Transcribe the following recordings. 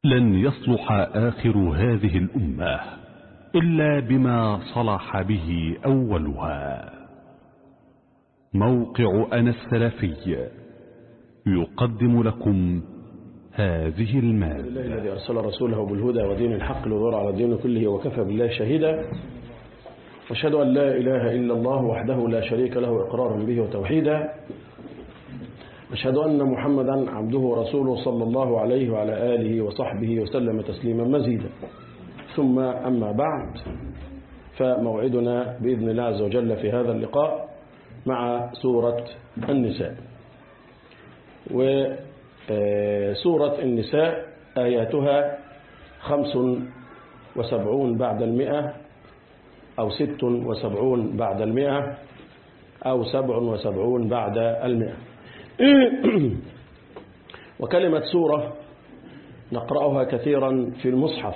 لن يصلح آخر هذه الأمة إلا بما صلح به أولها موقع أنا السلفي يقدم لكم هذه الله المادة الذي أرسل رسوله بالهدى ودين الحق ليظهر على الدين كله وكفى بالله شهيدا واشهد أن لا إله إلا الله وحده لا شريك له إقرارا به وتوحيدا أشهد أن محمدا عبده ورسوله صلى الله عليه وعلى آله وصحبه وسلم تسليما مزيدا ثم أما بعد فموعدنا بإذن الله عز وجل في هذا اللقاء مع سورة النساء وسورة النساء آياتها خمس وسبعون بعد المئة أو ست وسبعون بعد المئة أو سبع وسبعون بعد المئة وكلمة سورة نقرأها كثيرا في المصحف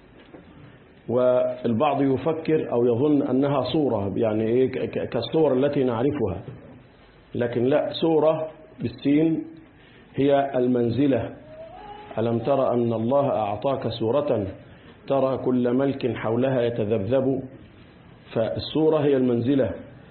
والبعض يفكر أو يظن أنها صورة يعني إيه ك- كالصور التي نعرفها لكن لا سورة بالسين هي المنزلة ألم ترى أن الله أعطاك سورة ترى كل ملك حولها يتذبذب فالسورة هي المنزلة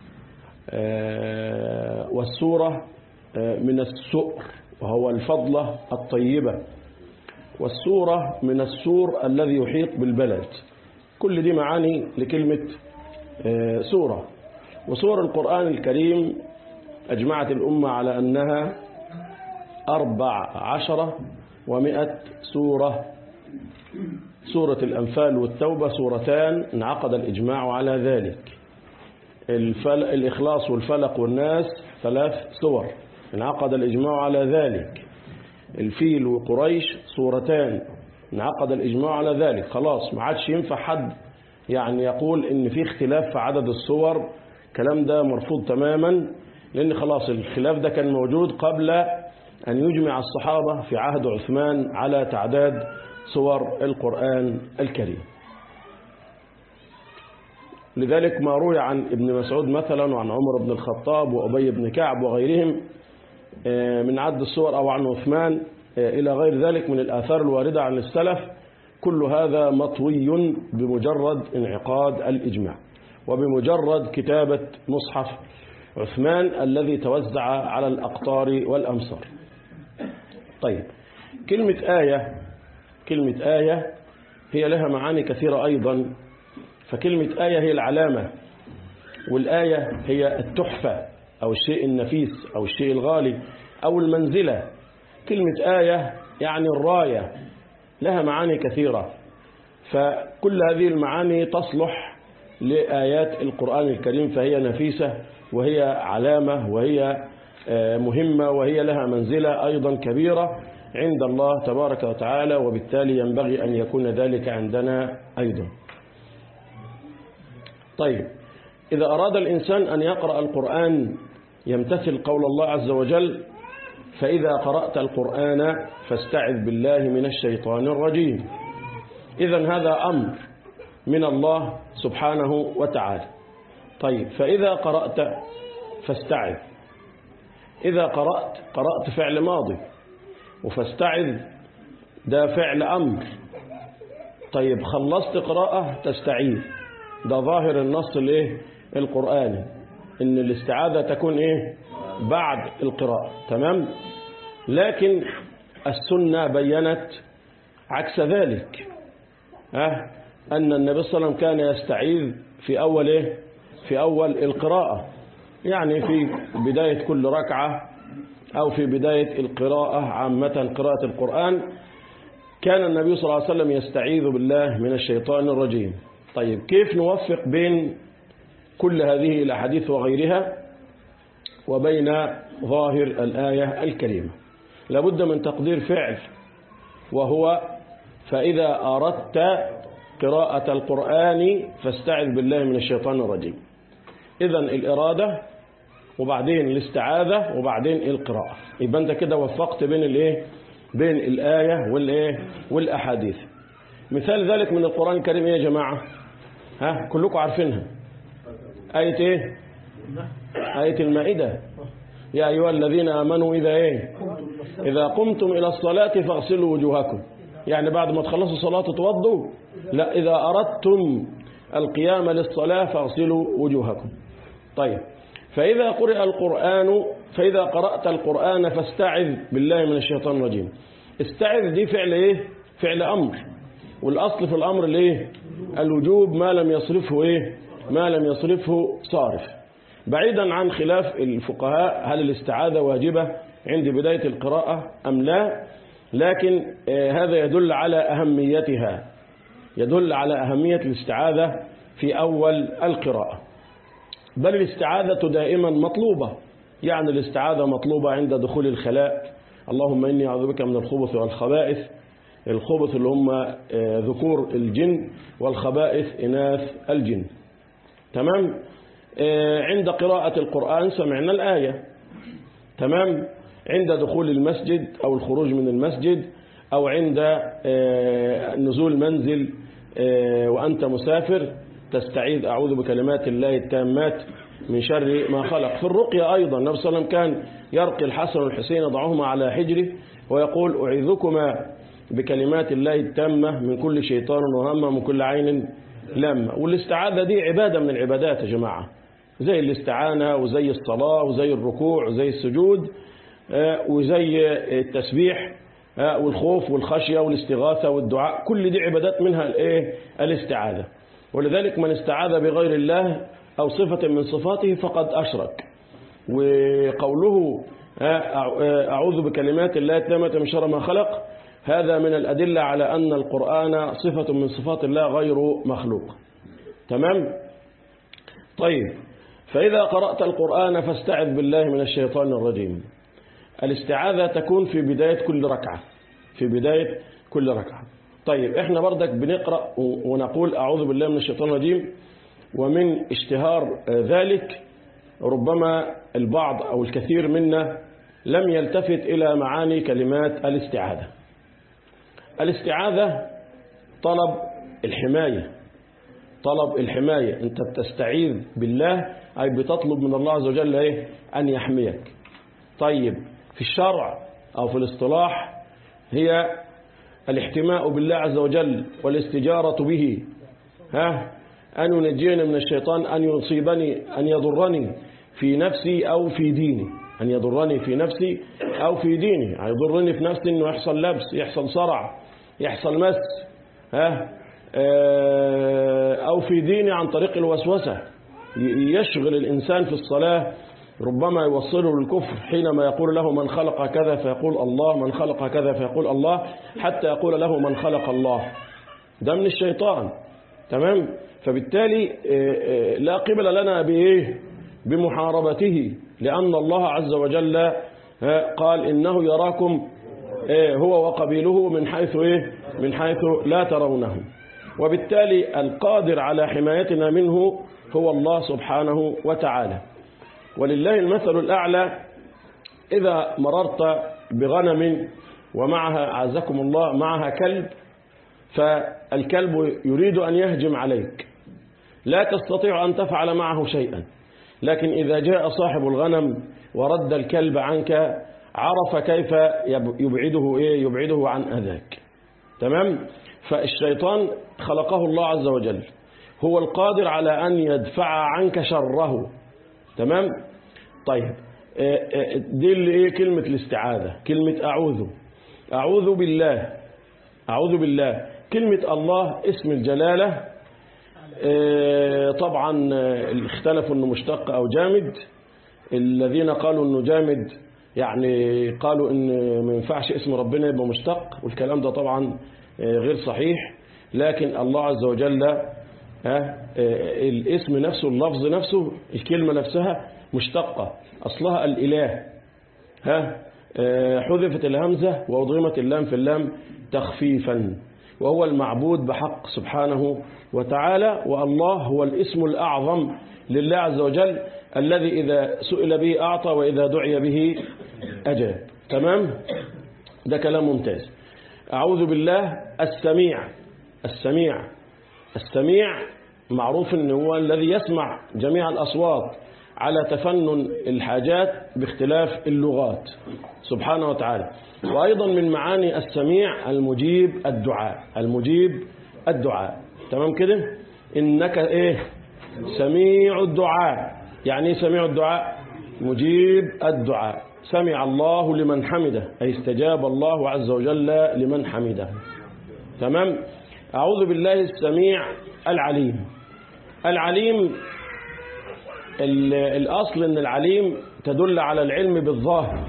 آه، والسورة آه، من السؤر وهو الفضلة الطيبة والسورة من السور الذي يحيط بالبلد كل دي معاني لكلمة آه، سورة وسور القرآن الكريم أجمعت الأمة على أنها أربع عشرة ومئة سورة سورة الأنفال والتوبة سورتان انعقد الإجماع على ذلك الفل... الإخلاص والفلق والناس ثلاث سور انعقد الإجماع على ذلك الفيل وقريش سورتان انعقد الإجماع على ذلك خلاص ما عادش ينفع حد يعني يقول إن في اختلاف في عدد السور الكلام ده مرفوض تماما لأن خلاص الخلاف ده كان موجود قبل أن يجمع الصحابة في عهد عثمان على تعداد سور القرآن الكريم لذلك ما روي عن ابن مسعود مثلا وعن عمر بن الخطاب وأبي بن كعب وغيرهم آه، من عد السور أو عن عثمان آه، إلى غير ذلك من الآثار الواردة عن السلف كل هذا مطوي بمجرد انعقاد الإجماع وبمجرد كتابة مصحف عثمان الذي توزع على الأقطار والأمصار طيب كلمة آية كلمة آية هي لها معاني كثيرة أيضا فكلمة آية هي العلامة والآية هي التحفة أو الشيء النفيس أو الشيء الغالي أو المنزلة كلمة آية يعني الراية لها معاني كثيرة فكل هذه المعاني تصلح لآيات القرآن الكريم فهي نفيسة وهي علامة وهي آه، مهمة وهي لها منزلة أيضا كبيرة عند الله تبارك وتعالى وبالتالي ينبغي أن يكون ذلك عندنا أيضا طيب إذا أراد الإنسان أن يقرأ القرآن يمتثل قول الله عز وجل فإذا قرأت القرآن فاستعذ بالله من الشيطان الرجيم إذا هذا أمر من الله سبحانه وتعالى طيب فإذا قرأت فاستعذ إذا قرأت قرأت فعل ماضي وفاستعذ ده فعل أمر طيب خلصت قراءة تستعيذ ده ظاهر النص الايه القرآني ان الاستعاذة تكون ايه بعد القراءة تمام لكن السنة بينت عكس ذلك ها أن النبي صلى الله عليه وسلم كان يستعيذ في أول إيه؟ في أول القراءة يعني في بداية كل ركعة أو في بداية القراءة عامة قراءة القرآن كان النبي صلى الله عليه وسلم يستعيذ بالله من الشيطان الرجيم طيب كيف نوفق بين كل هذه الأحاديث وغيرها وبين ظاهر الآية الكريمة لابد من تقدير فعل وهو فإذا أردت قراءة القرآن فاستعذ بالله من الشيطان الرجيم إذا الإرادة وبعدين الاستعاذة وبعدين القراءة يبقى أنت كده وفقت بين الإيه بين الآية والإيه والأحاديث مثال ذلك من القرآن الكريم إيه يا جماعة ها كلكم عارفينها آية إيه آية المائدة يا أيها الذين آمنوا إذا إيه إذا قمتم إلى الصلاة فاغسلوا وجوهكم يعني بعد ما تخلصوا صلاة تتوضوا لا إذا أردتم القيام للصلاة فاغسلوا وجوهكم طيب فإذا قرئ القرآن فإذا قرأت القرآن فاستعذ بالله من الشيطان الرجيم استعذ دي فعل إيه فعل أمر والأصل في الأمر الإيه الوجوب ما لم يصرفه إيه ما لم يصرفه صارف بعيدا عن خلاف الفقهاء هل الاستعاذة واجبة عند بداية القراءة أم لا لكن هذا يدل على أهميتها يدل على أهمية الاستعاذة في أول القراءة بل الاستعاذة دائما مطلوبة يعني الاستعاذة مطلوبة عند دخول الخلاء اللهم إني أعوذ بك من الخبث والخبائث الخبث اللي هم ذكور الجن والخبائث إناث الجن تمام عند قراءة القرآن سمعنا الآية تمام عند دخول المسجد أو الخروج من المسجد أو عند نزول منزل وأنت مسافر تستعيذ أعوذ بكلمات الله التامات من شر ما خلق في الرقية أيضا النبي صلى الله عليه وسلم كان يرقي الحسن والحسين يضعهما على حجره ويقول أعيذكما بكلمات الله التامة من كل شيطان وهمة من كل عين لامة والاستعاذة دي عبادة من العبادات يا جماعة زي الاستعانة وزي الصلاة وزي الركوع وزي السجود وزي التسبيح والخوف والخشية والاستغاثة والدعاء كل دي عبادات منها الايه الاستعاذة ولذلك من استعاذ بغير الله أو صفة من صفاته فقد أشرك وقوله أعوذ بكلمات الله التامة من شر ما خلق هذا من الأدلة على أن القرآن صفة من صفات الله غير مخلوق تمام طيب فإذا قرأت القرآن فاستعذ بالله من الشيطان الرجيم الاستعاذة تكون في بداية كل ركعة في بداية كل ركعة طيب احنا بردك بنقرأ ونقول أعوذ بالله من الشيطان الرجيم ومن اشتهار ذلك ربما البعض أو الكثير منا لم يلتفت إلى معاني كلمات الاستعاذة الاستعاذة طلب الحماية طلب الحماية انت بتستعيذ بالله أي بتطلب من الله عز وجل ايه أن يحميك طيب في الشرع أو في الاصطلاح هي الاحتماء بالله عز وجل والاستجارة به ها أن ينجيني من الشيطان أن يصيبني أن يضرني في نفسي أو في ديني أن يضرني في نفسي أو في ديني يضرني في نفسي أنه يحصل لبس يحصل صرع يحصل مس ها أو في ديني عن طريق الوسوسة يشغل الإنسان في الصلاة ربما يوصله للكفر حينما يقول له من خلق كذا فيقول الله من خلق كذا فيقول الله حتى يقول له من خلق الله ده من الشيطان تمام فبالتالي لا قبل لنا بإيه بمحاربته لأن الله عز وجل قال إنه يراكم هو وقبيله من حيث إيه من حيث لا ترونه وبالتالي القادر على حمايتنا منه هو الله سبحانه وتعالى ولله المثل الأعلى إذا مررت بغنم ومعها أعزكم الله معها كلب فالكلب يريد أن يهجم عليك لا تستطيع أن تفعل معه شيئا لكن إذا جاء صاحب الغنم ورد الكلب عنك عرف كيف يبعده إيه يبعده عن أذاك تمام فالشيطان خلقه الله عز وجل هو القادر على أن يدفع عنك شره تمام طيب دي اللي ايه كلمة الاستعاذة كلمة أعوذ أعوذ بالله أعوذ بالله كلمة الله اسم الجلالة طبعا اختلفوا انه مشتق او جامد الذين قالوا انه جامد يعني قالوا ان ما ينفعش اسم ربنا يبقى مشتق والكلام ده طبعا غير صحيح لكن الله عز وجل ها الاسم نفسه اللفظ نفسه الكلمة نفسها مشتقة أصلها الإله ها حذفت الهمزة وأضغمت اللام في اللام تخفيفا وهو المعبود بحق سبحانه وتعالى والله هو الاسم الأعظم لله عز وجل الذي إذا سئل به أعطى وإذا دعي به أجاب تمام ده كلام ممتاز أعوذ بالله السميع السميع السميع معروف أنه هو الذي يسمع جميع الأصوات على تفنن الحاجات باختلاف اللغات سبحانه وتعالى وأيضا من معاني السميع المجيب الدعاء المجيب الدعاء تمام كده إنك إيه سميع الدعاء يعني إيه سميع الدعاء مجيب الدعاء سمع الله لمن حمده أي استجاب الله عز وجل لمن حمده تمام أعوذ بالله السميع العليم العليم الأصل أن العليم تدل على العلم بالظاهر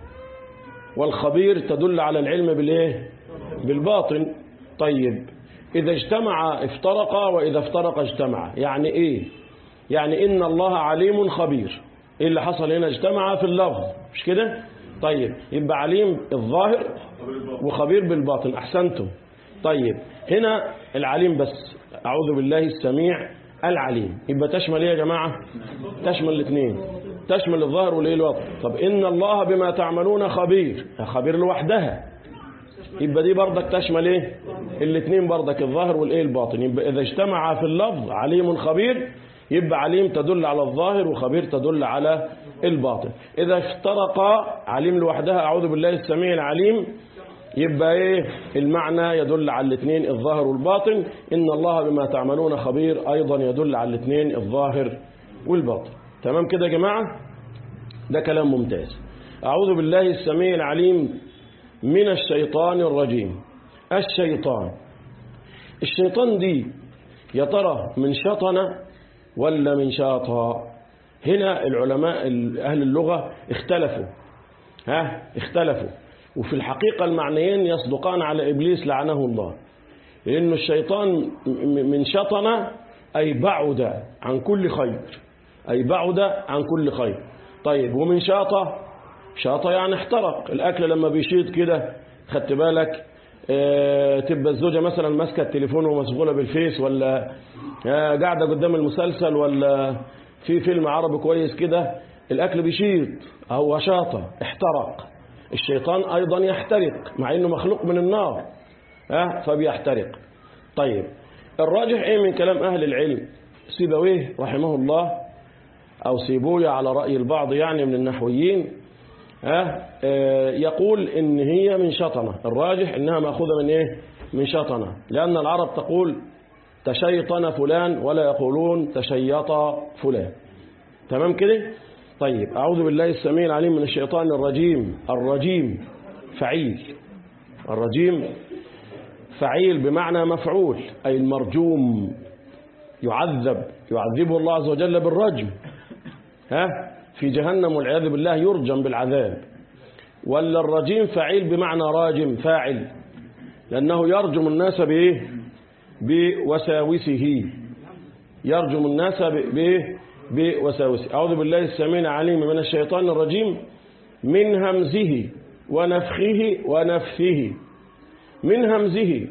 والخبير تدل على العلم بالإيه؟ بالباطن طيب إذا اجتمع افترقا وإذا افترق اجتمع يعني إيه يعني إن الله عليم خبير إيه اللي حصل هنا اجتمع في اللفظ مش كده طيب يبقى عليم الظاهر وخبير بالباطن أحسنتم طيب هنا العليم بس أعوذ بالله السميع العليم يبقى تشمل ايه يا جماعة تشمل الاثنين تشمل الظاهر والايه الواطن طب إن الله بما تعملون خبير خبير لوحدها يبقى دي برضك تشمل ايه الاثنين برضك الظاهر والايه الباطن يبقى إذا اجتمع في اللفظ عليم خبير يبقى عليم تدل على الظاهر وخبير تدل على الباطن إذا افترقا عليم لوحدها أعوذ بالله السميع العليم يبقى ايه المعنى يدل على الاثنين الظاهر والباطن إن الله بما تعملون خبير أيضا يدل على الاثنين الظاهر والباطن تمام كده يا جماعة ده كلام ممتاز أعوذ بالله السميع العليم من الشيطان الرجيم الشيطان الشيطان دي يا ترى من شطنة ولا من شاطا هنا العلماء أهل اللغة اختلفوا ها اختلفوا وفي الحقيقة المعنيين يصدقان على إبليس لعنه الله لأن الشيطان من شطن أي بعد عن كل خير أي بعد عن كل خير طيب ومن شاطة شاطة يعني احترق الأكل لما بيشيط كده خدت بالك اه تبقى الزوجة مثلا ماسكة التليفون ومشغولة بالفيس ولا اه قاعدة قدام المسلسل ولا في فيلم عربي كويس كده الأكل بيشيط هو شاطة احترق الشيطان أيضا يحترق مع أنه مخلوق من النار ها فبيحترق طيب الراجح ايه من كلام أهل العلم سيبويه رحمه الله أو سيبويه على رأي البعض يعني من النحويين ها يقول إن هي من شطنة الراجح إنها مأخوذة من إيه من شطنة لأن العرب تقول تشيطن فلان ولا يقولون تشيط فلان تمام كده طيب أعوذ بالله السميع العليم من الشيطان الرجيم الرجيم فعيل الرجيم فعيل بمعنى مفعول أي المرجوم يعذب يعذبه الله عز وجل بالرجم ها في جهنم والعياذ بالله يرجم بالعذاب ولا الرجيم فعيل بمعنى راجم فاعل لأنه يرجم الناس بإيه بوساوسه يرجم الناس بإيه بوساوسه أعوذ بالله السميع العليم من الشيطان الرجيم من همزه ونفخه ونفثه من همزه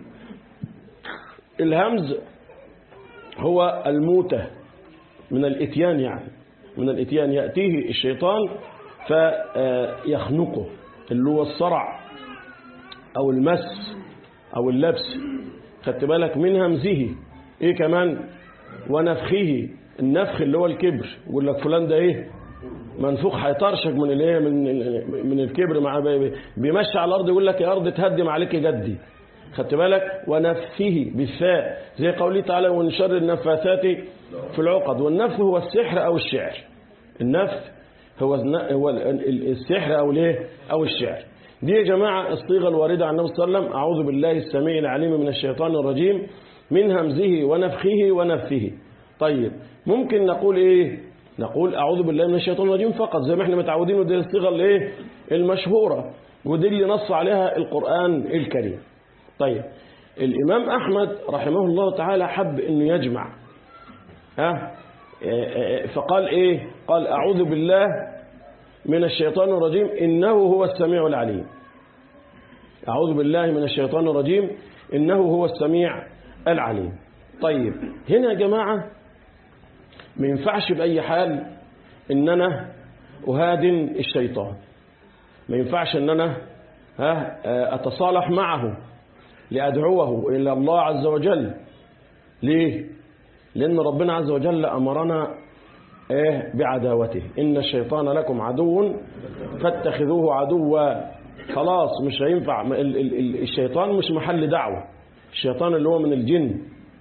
الهمز هو الموتة من الاتيان يعني من الاتيان يأتيه الشيطان فيخنقه اللي هو الصرع أو المس أو اللبس خدت بالك من همزه إيه كمان ونفخه النفخ اللي هو الكبر يقول لك فلان ده إيه منفوخ هيطرشك من الايه من من الكبر مع بيمشي على الارض يقول لك يا ارض تهدم عليك جدي خدت بالك ونفه بالفاء زي قوله تعالى ومن شر النفاثات في العقد والنفث هو السحر او الشعر النفث هو هو السحر او الايه او الشعر دي يا جماعه الصيغه الوارده عن النبي صلى الله عليه وسلم اعوذ بالله السميع العليم من الشيطان الرجيم من همزه ونفخه ونفثه طيب ممكن نقول ايه نقول أعوذ بالله من الشيطان الرجيم فقط زي ما احنا متعودين ودي الصيغة الايه المشهورة ودي اللي نص عليها القرآن الكريم طيب الإمام أحمد رحمه الله تعالى حب أنه يجمع ها فقال إيه قال أعوذ بالله من الشيطان الرجيم إنه هو السميع العليم أعوذ بالله من الشيطان الرجيم إنه هو السميع العليم طيب هنا يا جماعة ما ينفعش بأي حال إن أنا أهادن الشيطان ما ينفعش إن أنا ها أتصالح معه لأدعوه إلى الله عز وجل ليه؟ لأن ربنا عز وجل أمرنا إيه بعداوته إن الشيطان لكم عدو فاتخذوه عدوا خلاص مش هينفع ال- ال- ال- الشيطان مش محل دعوة الشيطان اللي هو من الجن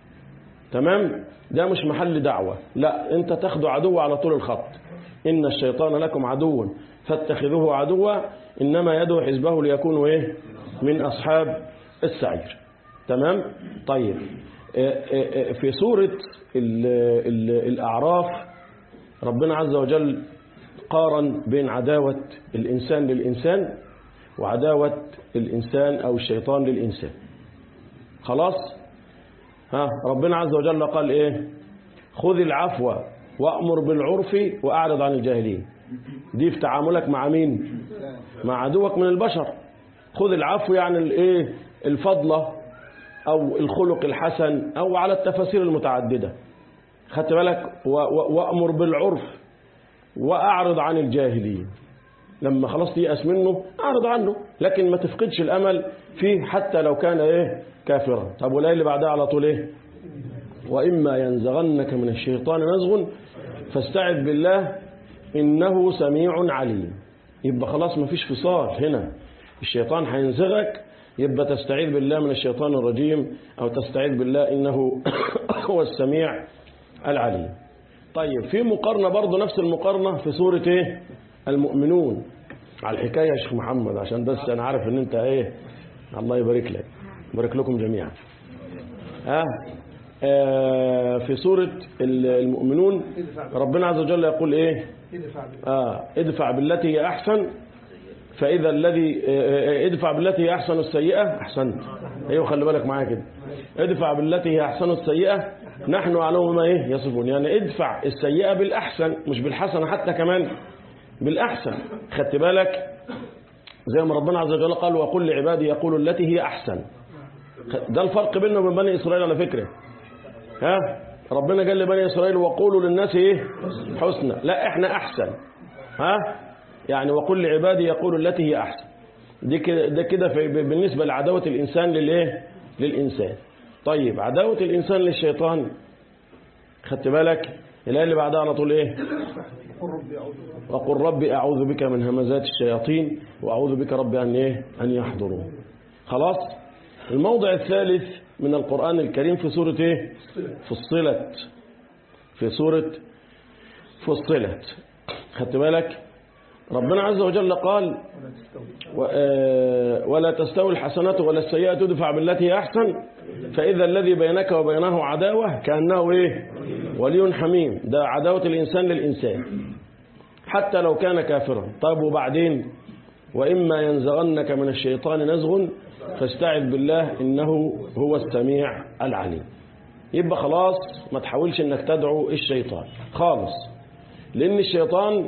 تمام ده مش محل دعوة لا انت تاخده عدو على طول الخط إن الشيطان لكم عدو فاتخذوه عدوا إنما يدعو حزبه ليكونوا إيه من أصحاب السعير تمام طيب آه، آه، آه، في سورة ال- ال- الأعراف ربنا عز وجل قارن بين عداوة الإنسان للإنسان وعداوة الإنسان أو الشيطان للإنسان خلاص ها ربنا عز وجل قال إيه خذ العفو وأمر بالعرف وأعرض عن الجاهلين دي في تعاملك مع مين مع عدوك من البشر خذ العفو يعني الايه الفضلة أو الخلق الحسن أو على التفاسير المتعددة خدت بالك و- و- وأمر بالعرف وأعرض عن الجاهلين لما خلاص تيأس منه أعرض عنه لكن ما تفقدش الأمل فيه حتى لو كان إيه كافرا طب والآية اللي بعدها على طول إيه وإما ينزغنك من الشيطان نزغ فاستعذ بالله إنه سميع عليم يبقى خلاص ما فيش فصال هنا الشيطان هينزغك يبقى تستعيذ بالله من الشيطان الرجيم أو تستعيذ بالله إنه هو السميع العليم طيب في مقارنة برضه نفس المقارنة في سورة إيه المؤمنون على الحكاية يا شيخ محمد عشان بس أنا عارف إن أنت إيه الله يبارك لك يبارك لكم جميعا ها آه في سورة المؤمنون ربنا عز وجل يقول إيه آه ادفع بالتي هي أحسن فإذا الذي آه، آه، ادفع بالتي هي أحسن السيئة أحسنت أيوه خلي بالك معايا كده ادفع بالتي هي أحسن السيئة نحن أعلم بما إيه يصفون يعني ادفع السيئة بالأحسن مش بالحسنة حتى كمان بالأحسن خدت بالك زي ما ربنا عز وجل قال وقل لعبادي يقولوا التي هي أحسن ده الفرق بيننا وبين بني إسرائيل على فكرة ها ربنا قال لبني إسرائيل وقولوا للناس إيه حسنى لا إحنا أحسن ها يعني وقل لعبادي يقولوا التي هي أحسن دي كده ده كده في- بالنسبة لعداوة الإنسان للإيه للإنسان طيب عداوة الإنسان للشيطان خدت بالك الآية اللي بعدها على طول إيه وقل رب أعوذ بك من همزات الشياطين وأعوذ بك رب أن إيه أن يحضرون خلاص الموضع الثالث من القرآن الكريم في سورة إيه فصلت في سورة فصلت خدت بالك ربنا عز وجل قال و- آه، ولا تستوي الحسنات ولا السيئة تدفع بالتي هي أحسن فإذا الذي بينك وبينه عداوة كأنه إيه ولي حميم ده عداوة الإنسان للإنسان حتى لو كان كافرا طيب وبعدين وإما ينزغنك من الشيطان نزغ فاستعذ بالله إنه هو السميع العليم يبقى خلاص ما تحاولش انك تدعو الشيطان خالص لأن الشيطان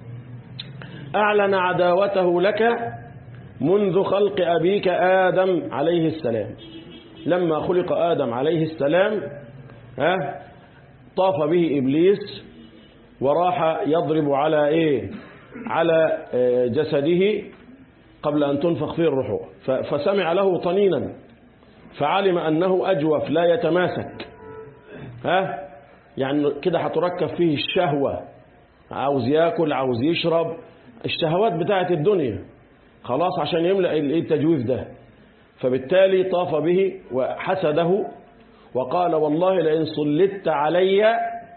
أعلن عداوته لك منذ خلق أبيك آدم عليه السلام لما خلق آدم عليه السلام ها طاف به إبليس وراح يضرب على إيه على آه، جسده قبل أن تنفخ فيه الروح ف- فسمع له طنينا فعلم أنه أجوف لا يتماسك ها يعني كده هتركب فيه الشهوة عاوز ياكل عاوز يشرب الشهوات بتاعت الدنيا خلاص عشان يملأ الايه التجويف ده فبالتالي طاف به وحسده وقال والله لئن صلت علي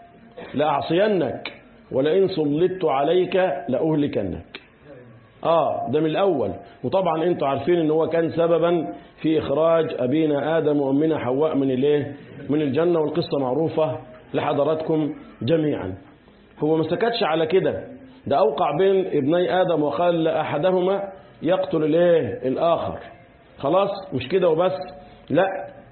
لأعصينك ولئن صلت عليك لأهلكنك آه ده من الأول وطبعا انتوا عارفين ان هو كان سببا في إخراج أبينا آدم وأمنا حواء من الايه من الجنة والقصة معروفة لحضراتكم جميعا هو ما سكتش على كده ده أوقع بين ابني آدم وقال أحدهما يقتل الايه الآخر خلاص مش كده وبس لا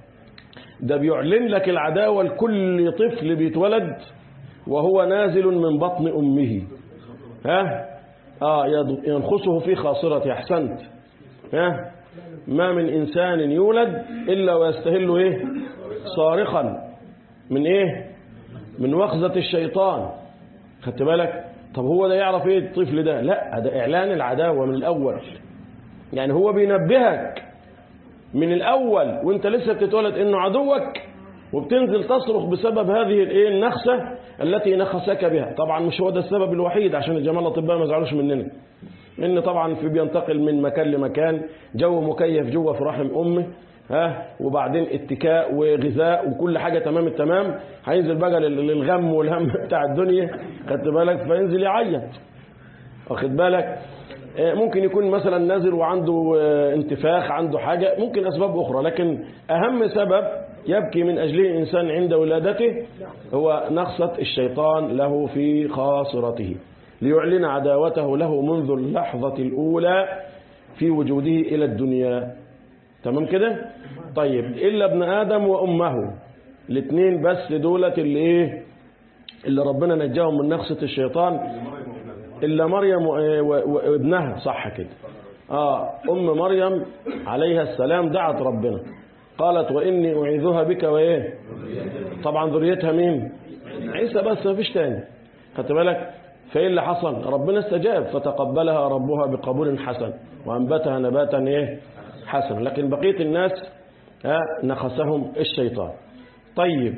ده بيعلن لك العداوة لكل طفل بيتولد وهو نازل من بطن أمه ها آه يض- ينخسه في خاصرة أحسنت ها ما من إنسان يولد إلا ويستهل إيه صارخا من إيه من وخزة الشيطان خدت بالك طب هو ده يعرف إيه الطفل ده لا ده إعلان العداوة من الأول يعني هو بينبهك من الأول وانت لسه بتتولد إنه عدوك وبتنزل تصرخ بسبب هذه الايه النخسة التي نخسك بها طبعا مش هو ده السبب الوحيد عشان الجماعة الأطباء ما يزعلوش مننا ان طبعا في بينتقل من مكان لمكان جو مكيف جوه في رحم امه ها وبعدين اتكاء وغذاء وكل حاجة تمام التمام هينزل بقى لل- للغم والهم بتاع الدنيا خدت بالك فينزل يعيط واخد بالك آه، ممكن يكون مثلا نازل وعنده آه، انتفاخ عنده حاجة ممكن أسباب أخرى لكن أهم سبب يبكي من أجله الإنسان عند ولادته هو نقصة الشيطان له في خاصرته ليعلن عداوته له منذ اللحظة الأولى في وجوده إلى الدنيا تمام كده طيب إلا ابن آدم وأمه الاثنين بس دولة اللي إيه اللي ربنا نجاهم من نقصة الشيطان إلا مريم و- و- وابنها صح كده آه أم مريم عليها السلام دعت ربنا قالت وإني أعيذها بك وإيه طبعا ذريتها مين عيسى بس ما فيش تاني خدت بالك فإيه اللي حصل ربنا استجاب فتقبلها ربها بقبول حسن وأنبتها نباتا إيه حسن لكن بقية الناس آه نخسهم الشيطان طيب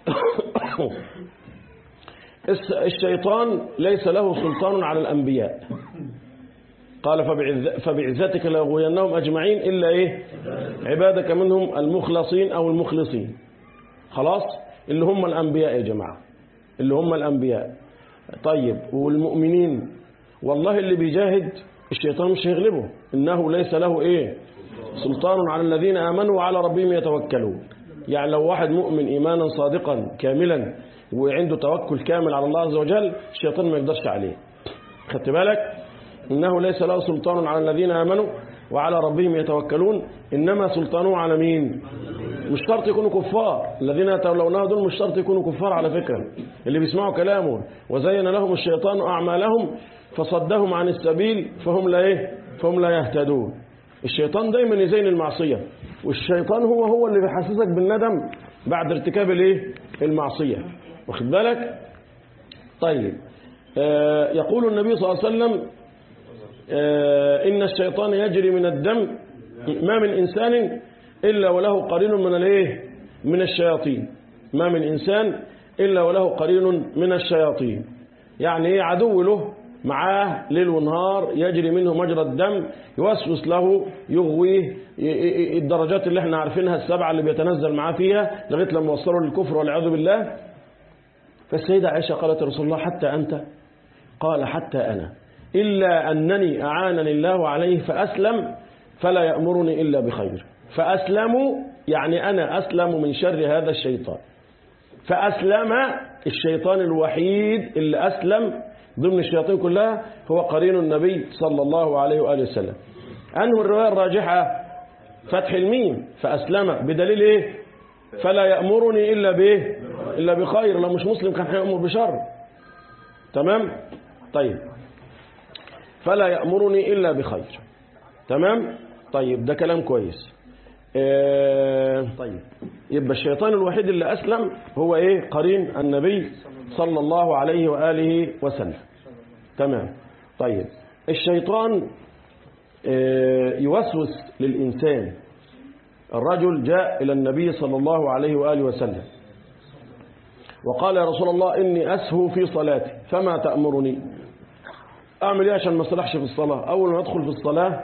الس- الشيطان ليس له سلطان على الأنبياء قال فبعز- فبعزتك لأغوينهم أجمعين إلا إيه عبادك منهم المخلصين أو المخلصين خلاص اللي هم الأنبياء يا جماعة اللي هم الأنبياء طيب والمؤمنين والله اللي بيجاهد الشيطان مش هيغلبه إنه ليس له إيه سلطان على الذين آمنوا وعلى ربهم يتوكلون يعني لو واحد مؤمن إيمانا صادقا كاملا وعنده توكل كامل على الله عز وجل الشيطان ما يقدرش عليه خدت بالك إنه ليس له سلطان على الذين آمنوا وعلى ربهم يتوكلون إنما سلطانه على مين مش شرط يكونوا كفار الذين يتولونه دول مش شرط يكونوا كفار على فكرة اللي بيسمعوا كلامه وزين لهم الشيطان أعمالهم فصدهم عن السبيل فهم لا إيه فهم لا يهتدون الشيطان دايما يزين المعصية والشيطان هو هو اللي بيحسسك بالندم بعد ارتكاب الايه المعصية واخد بالك طيب آه يقول النبي صلى الله عليه وسلم آه إن الشيطان يجري من الدم ما من إنسان إلا وله قرين من الايه من الشياطين ما من إنسان إلا وله قرين من الشياطين يعني ايه عدو له معاه ليل ونهار يجري منه مجرى الدم يوسوس له يغويه ي- ي- الدرجات اللي احنا عارفينها السبعة اللي بيتنزل معاه فيها لغاية لما وصلوا للكفر والعياذ بالله فالسيدة عائشة قالت يا رسول الله حتى أنت قال حتى أنا إلا أنني أعانني الله عليه فأسلم فلا يأمرني إلا بخير فأسلموا يعني أنا أسلم من شر هذا الشيطان فأسلم الشيطان الوحيد اللي أسلم ضمن الشياطين كلها هو قرين النبي صلى الله عليه وآله وسلم أنه الرواية الراجحة فتح الميم فأسلم بدليل إيه فلا يأمرني إلا بإيه إلا بخير لو مش مسلم كان هيأمر بشر تمام طيب فلا يأمرني إلا بخير تمام طيب ده كلام كويس آه طيب يبقى الشيطان الوحيد اللي أسلم هو إيه قرين النبي صلى الله عليه وآله وسلم تمام طيب الشيطان آه يوسوس للإنسان الرجل جاء إلى النبي صلى الله عليه وآله وسلم وقال يا رسول الله إني أسهو في صلاتي فما تأمرني أعمل إيه عشان ما أصلحش في الصلاة أول ما أدخل في الصلاة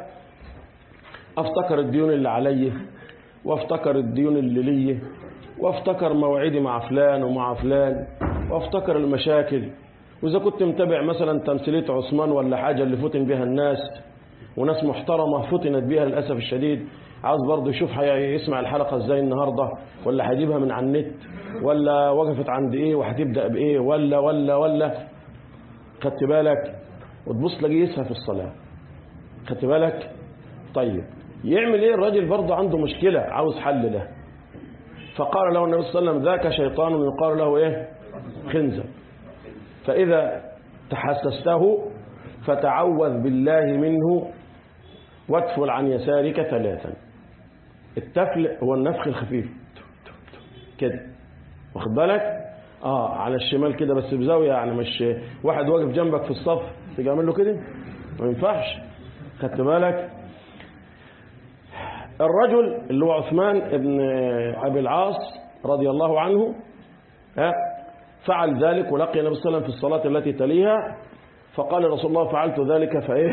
أفتكر الديون اللي علي وافتكر الديون اللي لي وافتكر موعدي مع فلان ومع فلان وافتكر المشاكل وإذا كنت متابع مثلا تمثيلية عثمان ولا حاجة اللي فتن بها الناس وناس محترمة فتنت بها للأسف الشديد عاوز برضه يشوف هيسمع الحلقة ازاي النهاردة ولا هيجيبها من على النت ولا وقفت عند ايه وهتبدأ بايه ولا ولا ولا خدت بالك وتبص تلاقيه يسهى في الصلاة خدت بالك طيب يعمل ايه الراجل برضه عنده مشكلة عاوز حل له فقال له النبي صلى الله عليه وسلم ذاك شيطان يقال له ايه خنزر فإذا تحسسته فتعوذ بالله منه وادفل عن يسارك ثلاثا التفل هو النفخ الخفيف كده واخد بالك اه على الشمال كده بس بزاويه يعني مش واحد واقف جنبك في الصف تيجي عامل له كده ما ينفعش خدت بالك الرجل اللي هو عثمان ابن ابي العاص رضي الله عنه ها فعل ذلك ولقي النبي صلى الله عليه وسلم في الصلاة التي تليها فقال رسول الله فعلت ذلك فإيه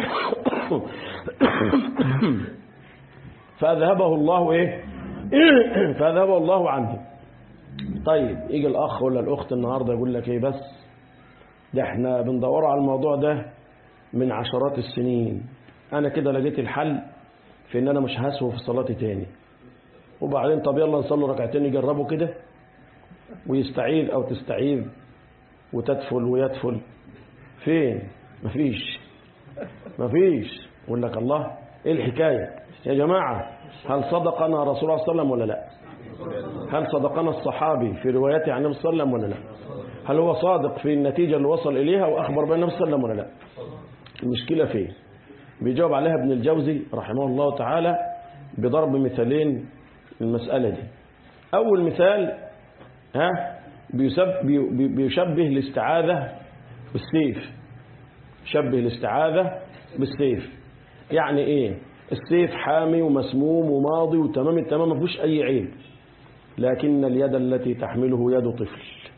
فأذهبه الله إيه فأذهبه الله عنه طيب يجي الأخ ولا الأخت النهاردة يقول لك إيه بس ده احنا بندور على الموضوع ده من عشرات السنين أنا كده لقيت الحل في إن أنا مش هسوي في صلاتي تاني وبعدين طب يلا نصلي ركعتين يجربوا كده ويستعيذ أو تستعيذ وتدفل ويدفل فين مفيش مفيش يقول لك الله ايه الحكاية يا جماعة هل صدقنا رسول الله صلى الله عليه وسلم ولا لا هل صدقنا الصحابي في روايته عن النبي صلى الله عليه وسلم ولا لا هل هو صادق في النتيجة اللي وصل إليها وأخبر بها النبي صلى الله عليه وسلم ولا لا المشكلة فين بيجاوب عليها ابن الجوزي رحمه الله تعالى بضرب مثالين المسألة دي أول مثال ها بيسب بي- بيشبه الاستعاذة بالسيف شبه الاستعاذة بالسيف يعني ايه السيف حامي ومسموم وماضي وتمام التمام ما فيهوش اي عيب لكن اليد التي تحمله يد طفل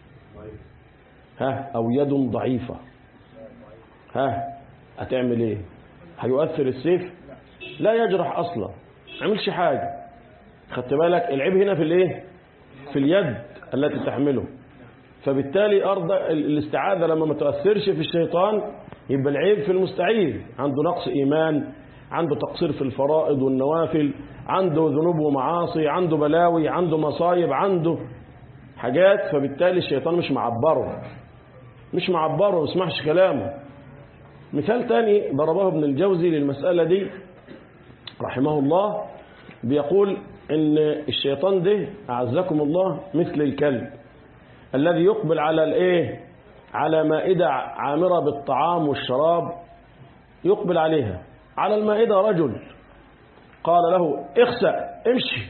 ها او يد ضعيفة ها هتعمل ايه هيؤثر السيف لا يجرح اصلا ما يعملش حاجة خدت بالك العيب هنا في الايه في اليد التي تحمله فبالتالي أرض الاستعاذة لما ما تؤثرش في الشيطان يبقى العيب في المستعيذ عنده نقص إيمان عنده تقصير في الفرائض والنوافل عنده ذنوب ومعاصي عنده بلاوي عنده مصايب عنده حاجات فبالتالي الشيطان مش معبره مش معبره ما يسمعش كلامه مثال تاني ضربه ابن الجوزي للمسألة دي رحمه الله بيقول ان الشيطان ده أعزكم الله مثل الكلب الذي يقبل على الايه على مائدة عامرة بالطعام والشراب يقبل عليها على المائدة رجل قال له اخسأ امشي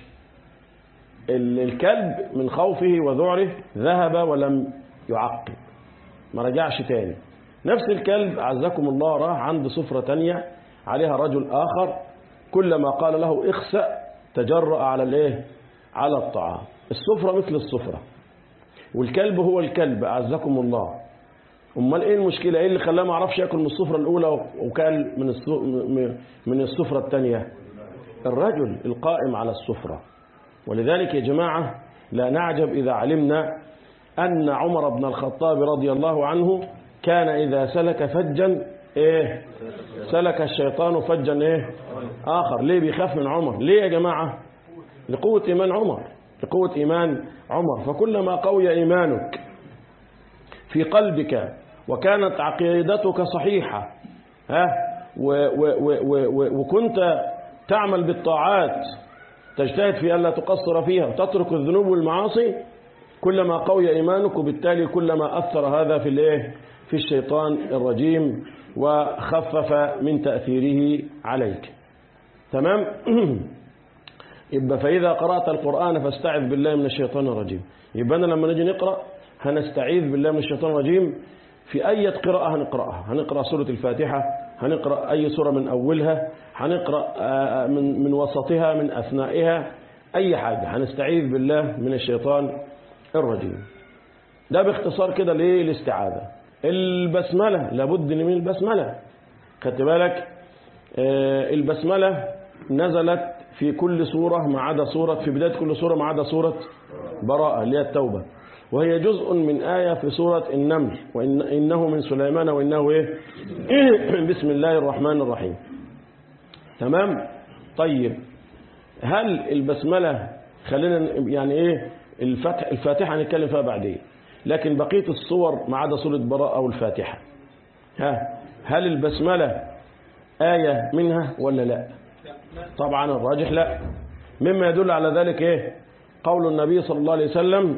ال- الكلب من خوفه وذعره ذهب ولم يعقب ما رجعش تاني نفس الكلب عزكم الله راح عند سفرة تانية عليها رجل آخر كلما قال له اخسأ تجرأ على الايه على الطعام السفرة مثل السفرة والكلب هو الكلب أعزكم الله امال ايه المشكلة ايه اللي خلاه ما عرفش ياكل من السفرة الاولى وكان من السو- م- من السفرة الثانية الرجل القائم على السفرة ولذلك يا جماعة لا نعجب إذا علمنا أن عمر بن الخطاب رضي الله عنه كان إذا سلك فجا إيه سلك الشيطان فجا إيه آخر ليه بيخاف من عمر ليه يا جماعة لقوة إيمان عمر لقوة إيمان عمر فكلما قوي إيمانك في قلبك وكانت عقيدتك صحيحة ها و و و و و وكنت تعمل بالطاعات تجتهد في ألا تقصر فيها وتترك الذنوب والمعاصي كلما قوي إيمانك وبالتالي كلما أثر هذا في الايه في الشيطان الرجيم وخفف من تأثيره عليك تمام يبقى فإذا قرأت القرآن فاستعذ بالله من الشيطان الرجيم يبقى أنا لما نجي نقرأ هنستعيذ بالله من الشيطان الرجيم في أي قراءة هنقرأها هنقرأ سورة الفاتحة هنقرأ أي سورة من أولها هنقرأ آه، من من وسطها من أثنائها أي حاجة هنستعيذ بالله من الشيطان الرجيم ده باختصار كده ليه الاستعاذة البسملة لابد من البسملة خدت بالك آه، البسملة نزلت في كل سورة ما عدا سورة في بداية كل سورة ما عدا سورة براءة اللي هي التوبة وهي جزء من آية في سورة النمل وإن إنه من سليمان وإنه إيه بسم الله الرحمن الرحيم تمام طيب هل البسملة خلينا يعني إيه الفتح الفاتحة هنتكلم فيها بعدين لكن بقية الصور ما عدا سورة براءة والفاتحة ها هل البسملة آية منها ولا لا طبعا الراجح لا مما يدل على ذلك ايه قول النبي صلى الله عليه وسلم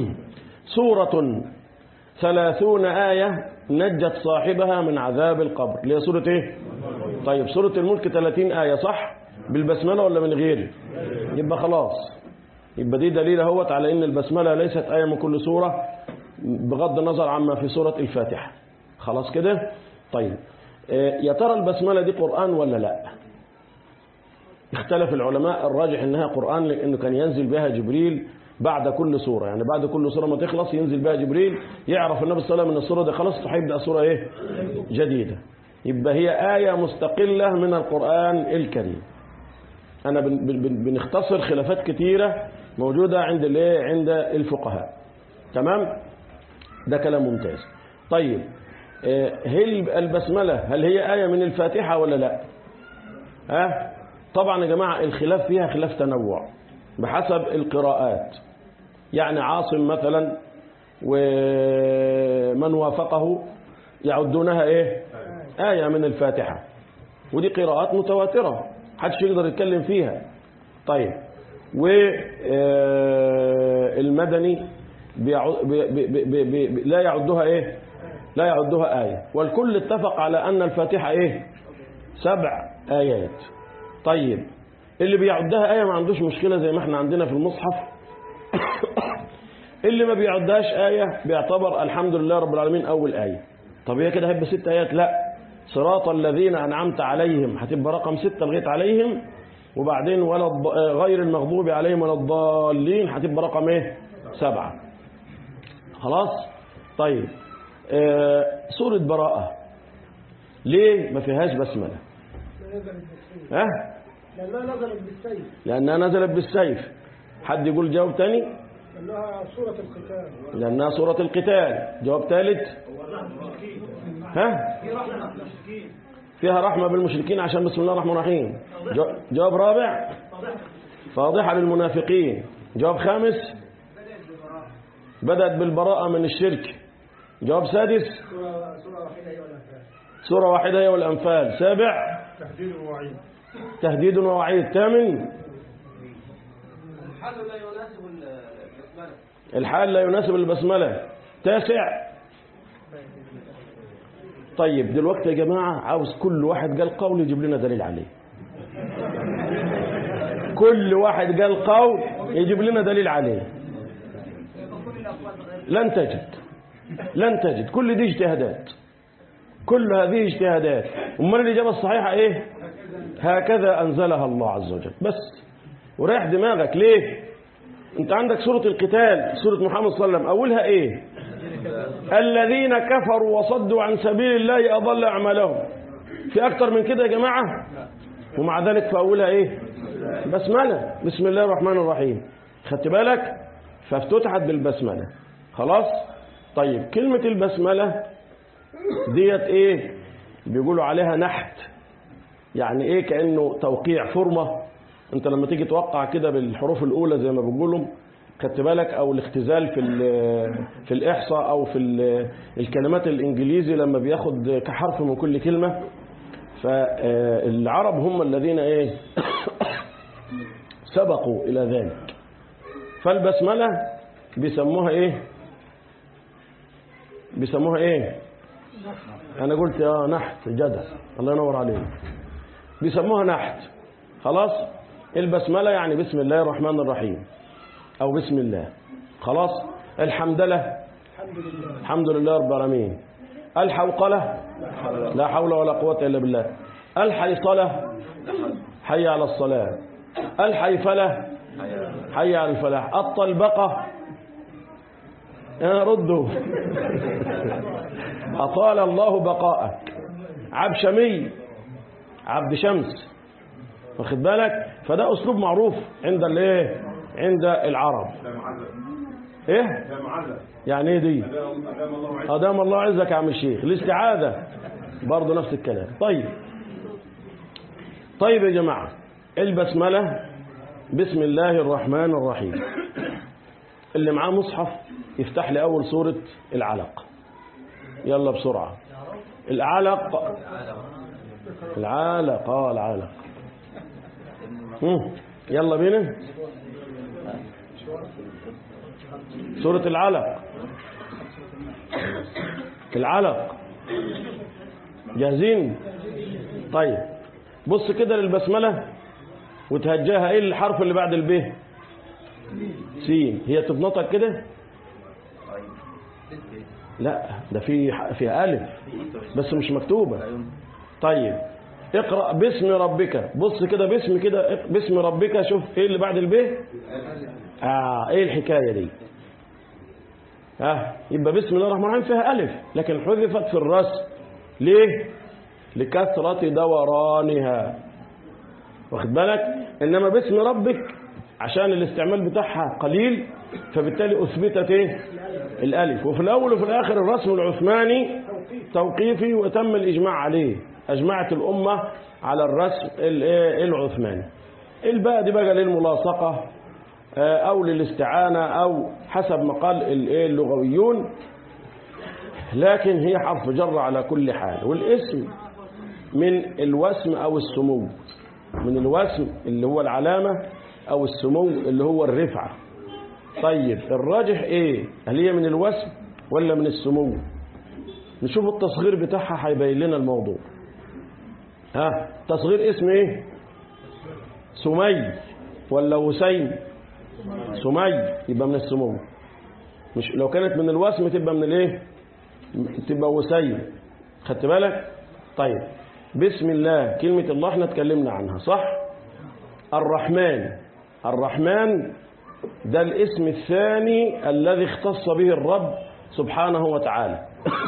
سورة ثلاثون آية نجت صاحبها من عذاب القبر اللي هي سورة ايه طيب سورة الملك 30 آية صح بالبسملة ولا من غير يبقى خلاص يبقى دي دليل اهوت على ان البسملة ليست آية من كل سورة بغض النظر عما في سورة الفاتحة خلاص كده طيب آه، يا ترى البسملة دي قرآن ولا لا اختلف العلماء الراجح انها قرآن لانه كان ينزل بها جبريل بعد كل سورة يعني بعد كل سورة ما تخلص ينزل بها جبريل يعرف النبي صلى الله عليه وسلم ان السورة دي خلصت هيبدأ سورة ايه جديدة يبقى هي آية مستقلة من القرآن الكريم أنا بن بن بنختصر خلافات كتيرة موجودة عند الايه عند الفقهاء تمام ده كلام ممتاز طيب هل البسملة هل هي آية من الفاتحة ولا لا ها طبعا يا جماعة الخلاف فيها خلاف تنوع بحسب القراءات يعني عاصم مثلا ومن وافقه يعدونها ايه آية من الفاتحة ودي قراءات متواترة حدش يقدر يتكلم فيها طيب والمدني لا يعدها ايه لا يعدها آية والكل اتفق على أن الفاتحة ايه سبع آيات طيب اللي بيعدها آية ما عندوش مشكلة زي ما احنا عندنا في المصحف اللي ما بيعدهاش آية بيعتبر الحمد لله رب العالمين أول آية طب هي كده هيبقى ست آيات لا صراط الذين أنعمت عليهم هتبقى رقم ستة لغاية عليهم وبعدين ولا الض... غير المغضوب عليهم ولا الضالين هتبقى رقم ايه سبعة خلاص طيب آه سورة براءة ليه ما فيهاش بسملة ها لأنها نزلت بالسيف لأنها نزلت بالسيف حد يقول جواب تاني لأنها سورة القتال لأنها سورة القتال جواب ثالث ها فيها رحمة بالمشركين عشان بسم الله الرحمن الرحيم جو- جواب رابع فاضحة للمنافقين جواب خامس بدأت بالبراءة من الشرك جواب سادس سورة سورة واحدة هي والأنفال سورة واحدة هي والأنفال سابع تهديد ووعيد تهديد ووعيد ثامن الحال لا يناسب البسملة الحال لا يناسب البسملة تاسع طيب دلوقتي يا جماعة عاوز كل واحد قال قول يجيب لنا دليل عليه كل واحد قال قول يجيب لنا دليل عليه لن تجد لن تجد كل دي اجتهادات كل هذه اجتهادات امال الإجابة الصحيحة ايه هكذا أنزلها الله عز وجل بس وريح دماغك ليه انت عندك سورة القتال سورة محمد صلى الله عليه وسلم أولها ايه الذين كفروا وصدوا عن سبيل الله أضل أعمالهم في أكتر من كده يا جماعة ومع ذلك في أولها ايه بسملة بسم الله الرحمن الرحيم خدت بالك فافتتحت بالبسملة خلاص طيب كلمة البسملة ديت ايه بيقولوا عليها نحت يعني ايه كأنه توقيع فورمة انت لما تيجي توقع كده بالحروف الاولى زي ما بيقولوا خدت بالك او الاختزال في ال- في الاحصاء او في ال- الكلمات الانجليزي لما بياخد كحرف من كل كلمة فالعرب هم الذين ايه سبقوا الى ذلك فالبسملة بيسموها ايه بيسموها ايه انا قلت اه نحت جدع الله ينور عليك بيسموها نحت خلاص البسملة يعني بسم الله الرحمن الرحيم او بسم الله خلاص الحمدلة الحمد لله الحمد لله رب العالمين الحوقلة لا حول ولا قوة إلا بالله الحيصلة حي على الصلاة الحيفلة حي على الفلاح الطلبقة آه، ردوا أطال الله بقاءك عبشمي عبد شمس واخد بالك فده أسلوب معروف عند الايه عند العرب ايه يعني ايه دي أدام الله عزك يا عم الشيخ الاستعاذة برضه نفس الكلام طيب طيب يا جماعة البسملة بسم الله الرحمن الرحيم اللي معاه مصحف يفتح لي أول سورة العلق يلا بسرعة العلق العلق اه العلق هم، يلا بينا سورة العلق العلق جاهزين طيب بص كده للبسملة وتهجاها ايه الحرف اللي بعد الب سين هي تتنطق كده لا ده في فيها ألف بس مش مكتوبة طيب اقرأ باسم ربك بص كده باسم كده باسم ربك شوف ايه اللي بعد الب آه ايه الحكاية دي آه يبقى بسم الله الرحمن الرحيم فيها ألف لكن حذفت في الرسم ليه لكثرة دورانها واخد بالك إنما باسم ربك عشان الاستعمال بتاعها قليل فبالتالي أثبتت إيه؟ الألف وفي الأول وفي الآخر الرسم العثماني توقيفي وتم الإجماع عليه أجمعت الأمة على الرسم الإيه؟ العثماني الباقي دي بقى للملاصقة آه، أو للاستعانة أو حسب ما قال الإيه؟ اللغويون لكن هي حرف جر على كل حال والاسم من الوسم أو السمو من الوسم اللي هو العلامة أو السمو اللي هو الرفعة طيب الراجح إيه هل هي من الوسم ولا من السمو نشوف التصغير بتاعها هيبين لنا الموضوع ها تصغير اسم ايه سمي ولا وسيم سمي يبقى من السمو مش لو كانت من الوسم تبقى من الايه تبقى وسيم خدت بالك طيب بسم الله كلمة الله احنا اتكلمنا عنها صح الرحمن الرحمن ده الاسم الثاني الذي اختص به الرب سبحانه وتعالى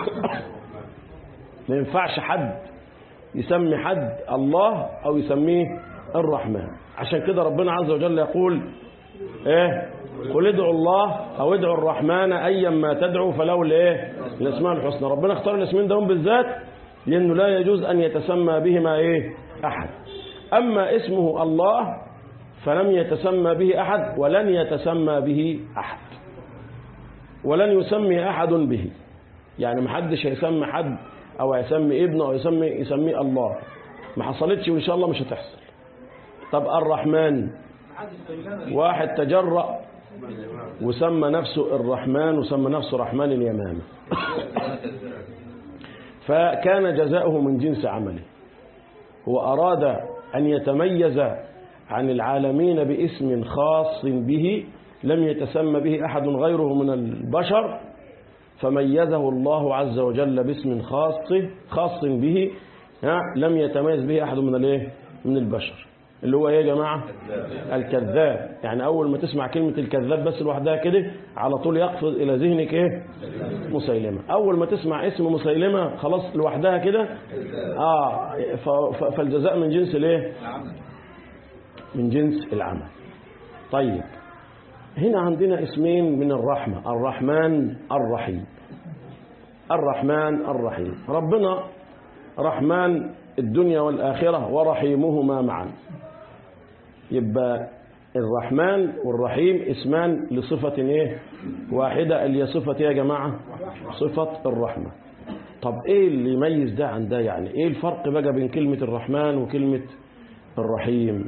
ما ينفعش حد يسمي حد الله او يسميه الرحمن عشان كده ربنا عز وجل يقول ايه قل ادعوا الله او ادعوا الرحمن ايا ما تدعوا فله الايه الاسماء الحسنى ربنا اختار الاسمين دهم بالذات لانه لا يجوز ان يتسمى بهما ايه احد اما اسمه الله فلم يتسمى به احد ولن يتسمى به احد ولن يسمي احد به يعني محدش هيسمي حد او هيسمي ابنه او يسمي يسميه الله ما حصلتش وان شاء الله مش هتحصل طب الرحمن واحد تجرأ وسمى نفسه الرحمن وسمى نفسه رحمن اليمامة فكان جزاؤه من جنس عمله هو أراد أن يتميز عن العالمين باسم خاص به لم يتسمى به أحد غيره من البشر فميزه الله عز وجل باسم خاص خاص به ها لم يتميز به أحد من الايه من البشر اللي هو ايه يا جماعة الكذاب يعني أول ما تسمع كلمة الكذاب بس لوحدها كده على طول يقفز إلى ذهنك ايه مسيلمة أول ما تسمع اسم مسيلمة خلاص لوحدها كده آه ف- ف- فالجزاء من جنس الايه من جنس العمل طيب هنا عندنا اسمين من الرحمة الرحمن الرحيم الرحمن الرحيم ربنا رحمن الدنيا والآخرة ورحيمهما معا يبقى الرحمن والرحيم اسمان لصفة ايه واحدة اللي هي صفة ايه يا جماعة صفة الرحمة طب ايه اللي يميز ده عن ده يعني ايه الفرق بقى بين كلمة الرحمن وكلمة الرحيم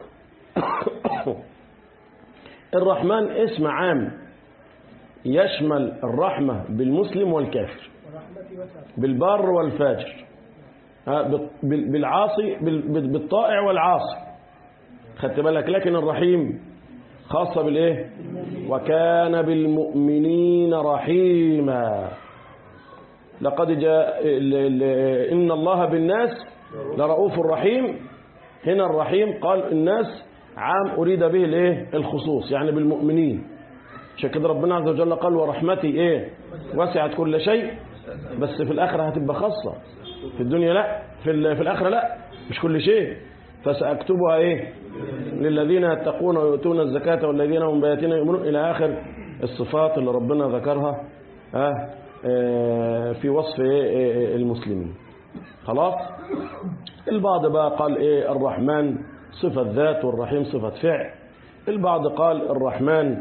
الرحمن اسم عام يشمل الرحمة بالمسلم والكافر ورحمتي وسعت بالبار والفاجر ها، بال- بالعاصي بال- بالطائع والعاصي خدت بالك لكن الرحيم خاصة بالايه وكان بالمؤمنين رحيما لقد جاء ال- ال- إن الله بالناس لرؤوف رحيم هنا الرحيم قال الناس عام أريد به الايه الخصوص يعني بالمؤمنين عشان كده ربنا عز وجل قال ورحمتي ايه وسعت كل شيء بس في الآخرة هتبقى خاصة في الدنيا لا في, ال- في الآخرة لا مش كل شيء فسأكتبها ايه للذين يتقون ويؤتون الزكاة والذين هم بآياتنا يؤمنون إلى آخر الصفات اللي ربنا ذكرها آه، آه، في وصف إيه، آه، المسلمين خلاص البعض بقى قال ايه الرحمن صفة ذات والرحيم صفة فعل البعض قال الرحمن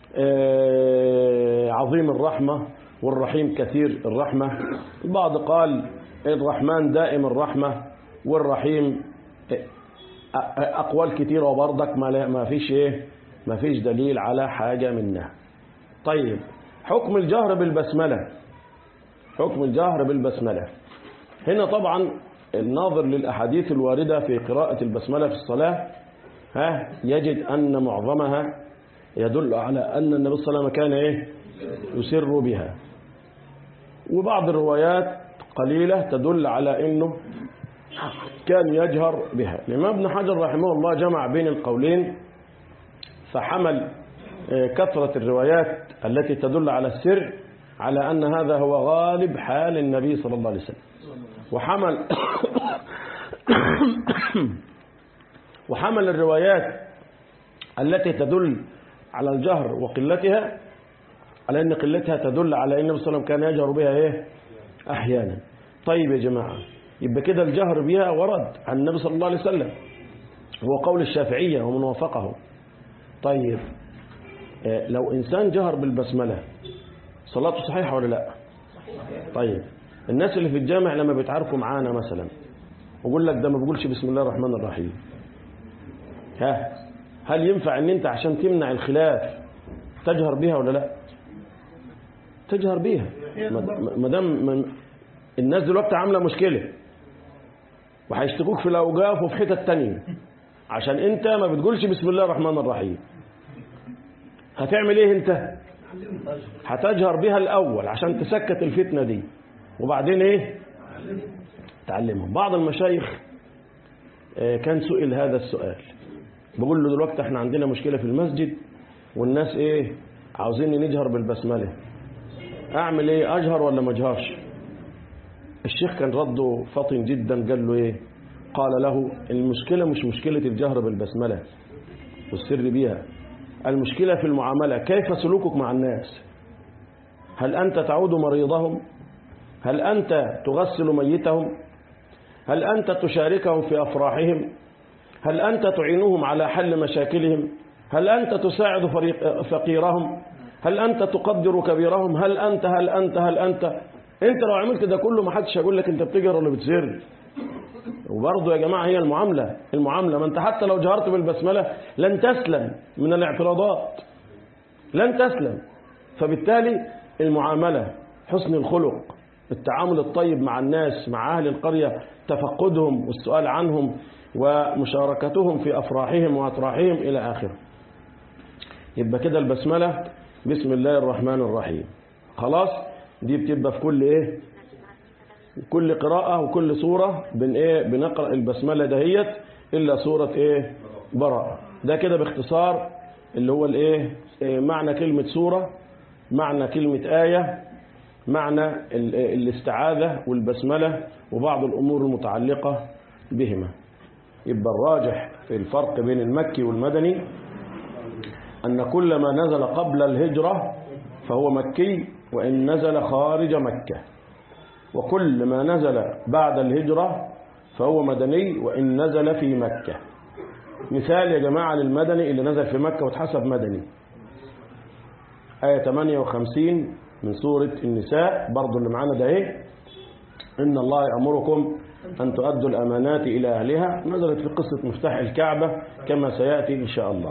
آه، عظيم الرحمة والرحيم كثير الرحمة البعض قال الرحمن دائم الرحمة والرحيم أ- أقوال كتيرة وبرضك ما لا- ما فيش إيه ما فيش دليل على حاجة منها طيب حكم الجهر بالبسملة حكم الجهر بالبسملة هنا طبعا الناظر للأحاديث الواردة في قراءة البسملة في الصلاة ها يجد أن معظمها يدل على أن النبي صلى الله عليه وسلم كان إيه يسر بها وبعض الروايات قليلة تدل على أنه كان يجهر بها الإمام ابن حجر رحمه الله جمع بين القولين فحمل آه، كثرة الروايات التي تدل على السر على أن هذا هو غالب حال النبي صلى الله عليه وسلم وحمل وحمل الروايات التي تدل على الجهر وقلتها على أن قلتها تدل على أن النبي صلى الله عليه وسلم كان يجهر بها إيه؟ أحيانا طيب يا جماعة يبقى كده الجهر بها ورد عن النبي صلى الله عليه وسلم هو قول الشافعية ومن وافقه طيب آه، لو إنسان جهر بالبسملة صلاته صحيحة ولا لا طيب الناس اللي في الجامع لما بيتعاركوا معانا مثلا ويقول لك ده ما بيقولش بسم الله الرحمن الرحيم ها هل ينفع ان انت عشان تمنع الخلاف تجهر بها ولا لا تجهر بيها ما دام ما- الناس دلوقتي عامله مشكله وهيشتكوك في الاوقاف وفي حتت تانية عشان انت ما بتقولش بسم الله الرحمن الرحيم هتعمل ايه انت هتجهر بها الاول عشان تسكت الفتنه دي وبعدين ايه تعلمهم بعض المشايخ آه، كان سئل هذا السؤال بقول له دلوقتي احنا عندنا مشكله في المسجد والناس ايه عاوزين نجهر بالبسمله اعمل ايه اجهر ولا ما اجهرش الشيخ كان رده فطن جدا قال له ايه قال له المشكله مش مشكله الجهر بالبسمله والسر بيها المشكله في المعامله كيف سلوكك مع الناس هل انت تعود مريضهم هل انت تغسل ميتهم هل انت تشاركهم في افراحهم هل انت تعينهم على حل مشاكلهم هل انت تساعد فريق فقيرهم هل انت تقدر كبيرهم هل انت هل انت هل انت انت لو عملت ده كله ما حدش هيقول لك انت بتجهر ولا بتسر وبرضه يا جماعه هي المعامله المعامله ما انت حتى لو جهرت بالبسمله لن تسلم من الاعتراضات لن تسلم فبالتالي المعامله حسن الخلق التعامل الطيب مع الناس مع اهل القريه تفقدهم والسؤال عنهم ومشاركتهم في افراحهم واطراحهم الى اخره يبقى كده البسمله بسم الله الرحمن الرحيم خلاص دي بتبقى في كل ايه كل قراءة وكل سورة بن ايه بنقرأ البسملة دهيت إلا سورة ايه براءة ده كده باختصار اللي هو الايه إيه معنى كلمة سورة معنى كلمة آية معنى ال- الاستعاذة والبسملة وبعض الأمور المتعلقة بهما يبقى الراجح في الفرق بين المكي والمدني أن كل ما نزل قبل الهجرة فهو مكي وإن نزل خارج مكة وكل ما نزل بعد الهجرة فهو مدني وإن نزل في مكة مثال يا جماعة للمدني اللي نزل في مكة واتحسب مدني آية 58 من سورة النساء برضو اللي معانا ده ايه إن الله يأمركم أن تؤدوا الأمانات إلى أهلها نزلت في قصة مفتاح الكعبة كما سيأتي إن شاء الله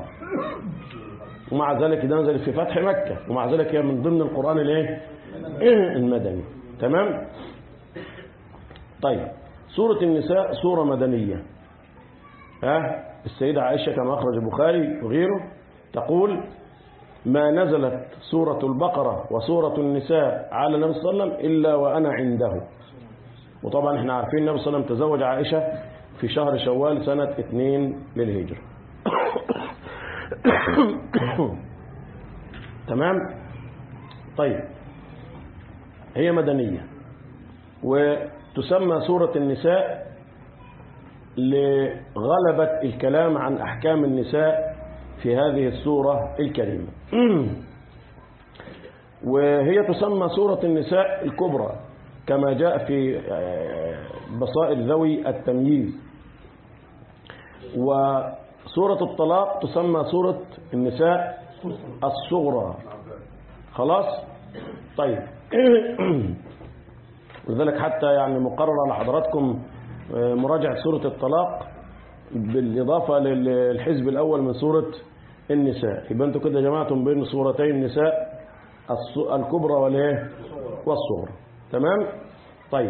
ومع ذلك ده نزلت في فتح مكة ومع ذلك هي من ضمن القرآن الايه المدني تمام طيب سورة النساء سورة مدنية ها السيدة عائشة كما أخرج البخاري وغيره تقول ما نزلت سورة البقرة وسورة النساء على النبي صلى الله عليه وسلم إلا وأنا عنده وطبعا احنا عارفين النبي صلى الله عليه وسلم تزوج عائشة في شهر شوال سنة اثنين للهجرة تمام طيب هي مدنية وتسمى سورة النساء لغلبة الكلام عن أحكام النساء في هذه السورة الكريمة وهي تسمى سورة النساء الكبرى كما جاء في بصائر ذوي التمييز وسورة الطلاق تسمى سورة النساء الصغرى خلاص طيب لذلك حتى يعني مقررة لحضراتكم مراجعة سورة الطلاق بالإضافة للحزب الأول من سورة النساء يبقى انتوا كده جمعتم بين سورتين النساء الكبرى والايه والصغرى تمام طيب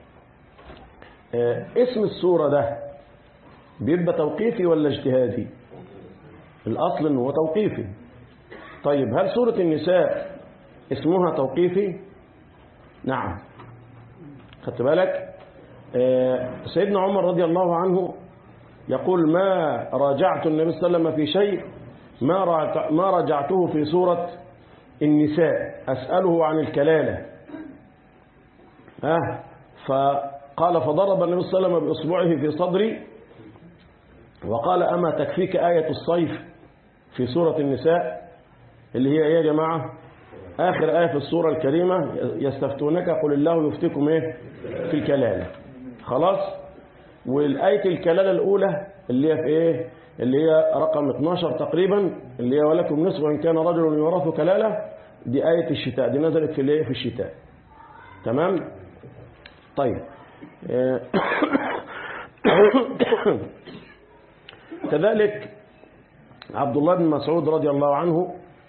اسم السورة ده بيبقى توقيفي ولا اجتهادي الأصل انه هو توقيفي طيب هل سورة النساء اسمها توقيفي نعم خدت بالك سيدنا عمر رضي الله عنه يقول ما راجعت النبي صلى الله عليه وسلم في شيء ما رجع- ما رجعته في سورة النساء أسأله عن الكلالة ها فقال فضرب النبي صلى الله عليه وسلم بإصبعه في صدري وقال أما تكفيك آية الصيف في سورة النساء اللي هي إيه يا جماعة آخر آية في السورة الكريمة يستفتونك قل الله يفتيكم إيه في الكلالة خلاص والآية الكلالة الأولى اللي هي في إيه اللي هي رقم 12 تقريبا اللي هي ولكم نصف إن كان رجل يورث كلالة دي آية الشتاء دي نزلت في الإيه في الشتاء تمام طيب آه، كذلك عبد الله بن مسعود رضي الله عنه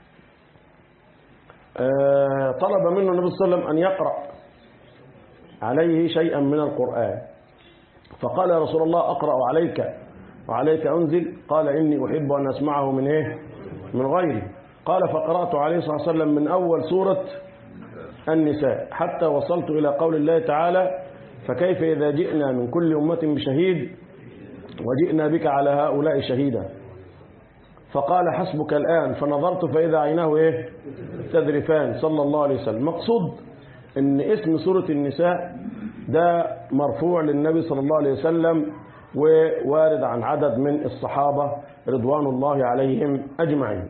آه، طلب منه النبي صلى الله عليه وسلم أن يقرأ عليه شيئا من القرآن فقال يا رسول الله أقرأ عليك وعليك أنزل قال إني أحب أن أسمعه من إيه من غيري قال فقرأت عليه صلى الله عليه وسلم من أول سورة النساء حتى وصلت إلى قول الله تعالى فكيف إذا جئنا من كل أمة بشهيد وجئنا بك على هؤلاء شهيدا فقال حسبك الآن فنظرت فإذا عيناه إيه تذرفان صلى الله عليه وسلم مقصود ان اسم سورة النساء ده مرفوع للنبي صلى الله عليه وسلم ووارد عن عدد من الصحابة رضوان الله عليهم أجمعين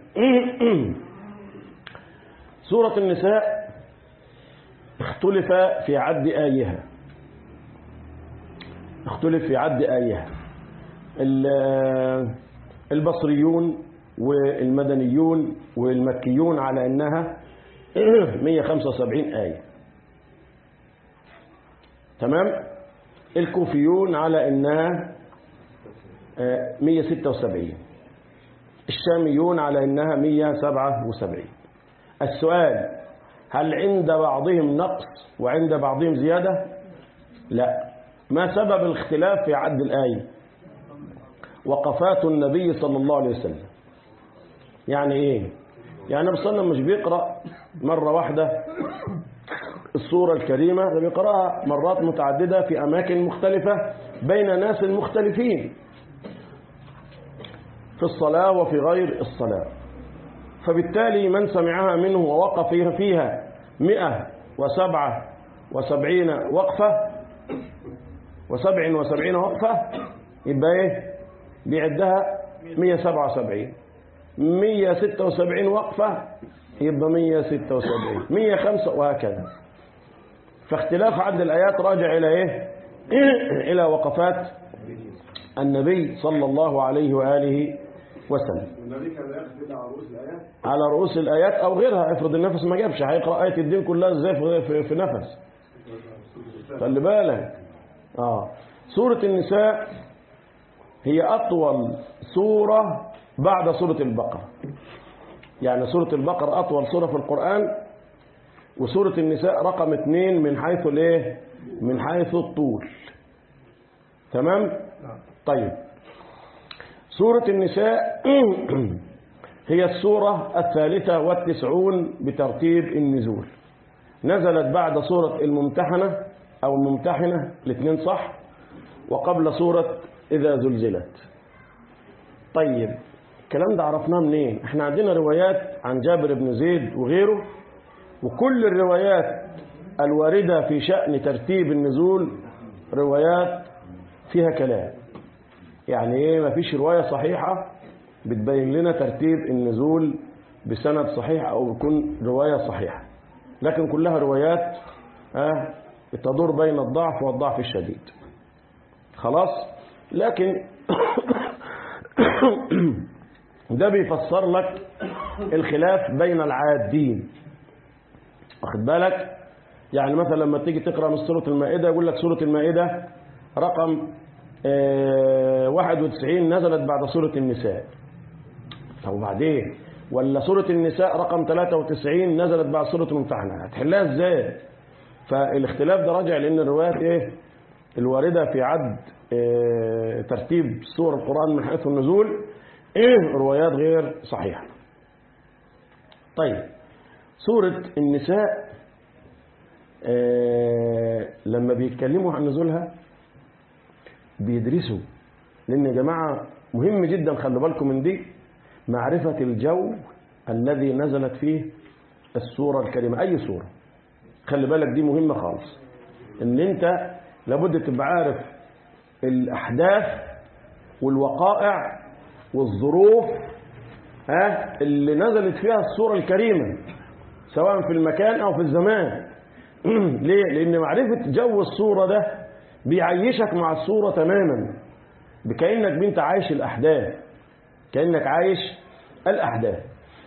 سورة النساء اختلف في عد آيها اختلف في عد آيها ال- البصريون والمدنيون والمكيون على أنها 175 آية تمام الكوفيون على أنها آه، 176 الشاميون على أنها 177 السؤال هل عند بعضهم نقص وعند بعضهم زيادة لا ما سبب الاختلاف في عد الآية وقفات النبي صلى الله عليه وسلم يعني ايه يعني النبي صلى الله عليه وسلم مش بيقرأ مرة واحدة السورة الكريمة ده بيقرأها مرات متعددة في أماكن مختلفة بين ناس مختلفين في الصلاة وفي غير الصلاة فبالتالي من سمعها منه ووقف فيها مئة وسبعة وسبعين وقفة وسبع وسبعين وقفة يبقى ايه بيعدها مية سبعة وسبعين مية ستة وسبعين وقفة يبقى مية ستة وسبعين مية خمسة وهكذا فاختلاف عدد الآيات راجع إلى إيه إلى وقفات النبي صلى الله عليه وآله وسلم النبي كان ياخذ على رؤوس الايات على رؤوس الآيات أو غيرها افرض النفس ما جابش هيقرأ آية الدين كلها ازاي في, في, في نفس خلي بالك آه سورة النساء هي أطول سورة بعد سورة البقرة يعني سورة البقرة أطول سورة في القرآن وسورة النساء رقم اثنين من حيث الايه من حيث الطول تمام طيب سورة النساء هي السورة الثالثة والتسعون بترتيب النزول نزلت بعد سورة الممتحنة أو الممتحنة الاثنين صح وقبل سورة إذا زلزلت طيب الكلام ده عرفناه منين احنا عندنا روايات عن جابر بن زيد وغيره وكل الروايات الواردة في شأن ترتيب النزول روايات فيها كلام يعني ايه مفيش رواية صحيحة بتبين لنا ترتيب النزول بسند صحيح او بيكون رواية صحيحة لكن كلها روايات آه تدور بين الضعف والضعف الشديد خلاص لكن ده بيفسر لك الخلاف بين العادين واخد بالك يعني مثلا لما تيجي تقرا من سوره المائده يقول لك سوره المائده رقم آه، 91 نزلت بعد سوره النساء طب وبعدين ولا سوره النساء رقم 93 نزلت بعد سوره الممتحنه هتحلها ازاي فالاختلاف ده راجع لان الروايات ايه الوارده في عد آه، ترتيب سور القران من حيث النزول ايه روايات غير صحيحه طيب سورة النساء آه لما بيتكلموا عن نزولها بيدرسوا لأن يا جماعة مهم جدا خلوا بالكم من دي معرفة الجو الذي نزلت فيه السورة الكريمة أي سورة خلي بالك دي مهمة خالص ان انت لابد تبقى عارف الاحداث والوقائع والظروف ها اللي نزلت فيها السورة الكريمة سواء في المكان او في الزمان ليه لان معرفة جو السورة ده بيعيشك مع السورة تماما بكأنك بنت عايش الاحداث كأنك عايش الاحداث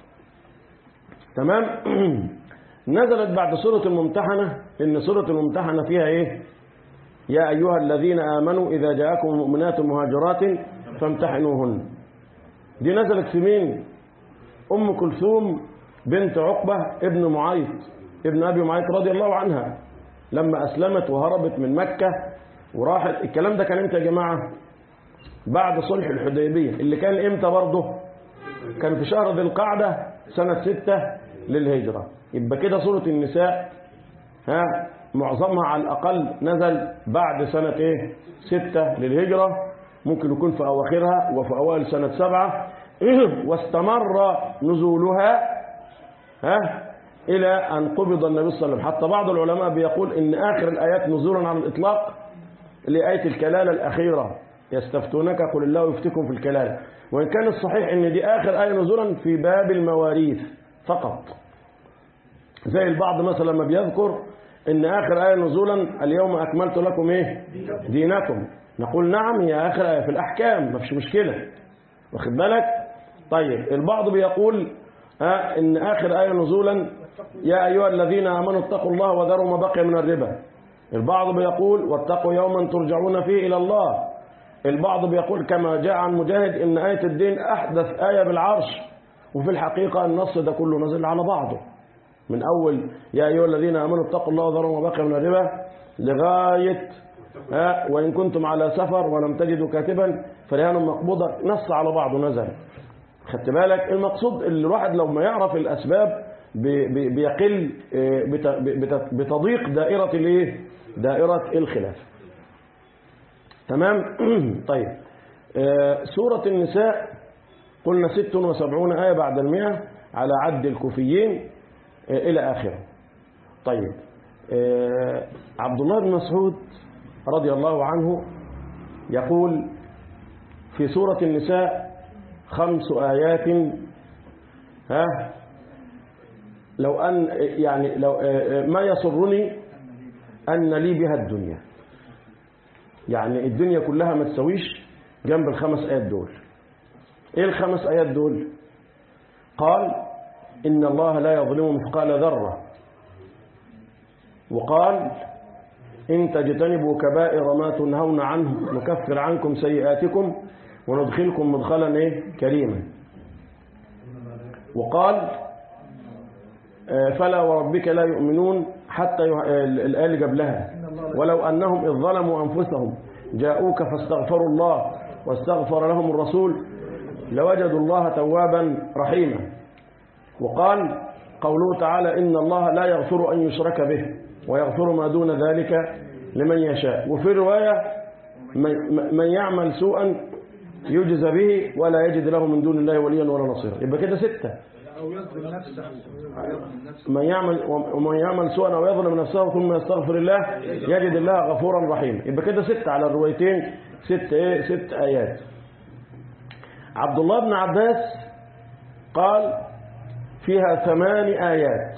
تمام نزلت بعد سورة الممتحنة إن سورة الممتحنة فيها إيه يا أيها الذين آمنوا إذا جاءكم مؤمنات مهاجرات فامتحنوهن دي نزلت في مين أم كلثوم بنت عقبة ابن معيط ابن أبي معيط رضي الله عنها لما أسلمت وهربت من مكة وراحت الكلام ده كان امتى يا جماعة بعد صلح الحديبية اللي كان امتى برضه كان في شهر ذي القعدة سنة ستة للهجرة يبقى كده سورة النساء ها معظمها على الأقل نزل بعد سنة إيه ستة للهجرة ممكن يكون في أواخرها وفي أوائل سنة سبعة واستمر نزولها ها إلى أن قبض النبي صلى الله عليه وسلم حتى بعض العلماء بيقول إن آخر الآيات نزولا على الإطلاق لآية الكلالة الأخيرة يستفتونك قل الله يفتكم في الكلالة وإن كان الصحيح إن دي آخر آية نزولا في باب المواريث فقط زي البعض مثلا لما بيذكر ان اخر ايه نزولا اليوم اكملت لكم ايه دينكم نقول نعم هي اخر ايه في الاحكام ما فيش مشكله واخد بالك طيب البعض بيقول ها ان اخر ايه نزولا يا ايها الذين امنوا اتقوا الله وذروا ما بقي من الربا البعض بيقول واتقوا يوما ترجعون فيه الى الله البعض بيقول كما جاء عن مجاهد ان ايه الدين احدث ايه بالعرش وفي الحقيقه النص ده كله نزل على بعضه من أول يا أيها الذين آمنوا اتقوا الله وذروا ما بقي من الربا لغاية ها وإن كنتم على سفر ولم تجدوا كاتبا فرهان مقبوضة نص على بعضه نزل خدت بالك المقصود اللي الواحد لو ما يعرف الأسباب بي بي بيقل بتضيق دائرة الايه دائرة الخلاف تمام طيب سورة النساء قلنا ست وسبعون آية بعد المئة على عد الكوفيين إلى آخره طيب عبد الله بن مسعود رضي الله عنه يقول في سورة النساء خمس آيات ها لو أن يعني لو ما يسرني أن لي بها الدنيا يعني الدنيا كلها ما تسويش جنب الخمس آيات دول إيه الخمس آيات دول قال إن الله لا يظلم مثقال ذرة وقال إن تجتنبوا كبائر ما تنهون عنه نكفر عنكم سيئاتكم وندخلكم مدخلا إيه؟ كريما وقال فلا وربك لا يؤمنون حتى الآية اللي قبلها ولو أنهم إذ ظلموا أنفسهم جاءوك فاستغفروا الله واستغفر لهم الرسول لوجدوا الله توابا رحيما وقال قوله تعالى إن الله لا يغفر أن يشرك به ويغفر ما دون ذلك لمن يشاء وفي رواية من يعمل سوءا يجزى به ولا يجد له من دون الله وليا ولا نصيرا يبقى كده ستة أو يظلم نفسه من يعمل ومن يعمل سوءا أو يظلم نفسه ثم يستغفر الله يجد الله غفورا رحيما يبقى كده ستة على الروايتين ست ايه ست آيات عبد الله بن عباس قال فيها ثمان آيات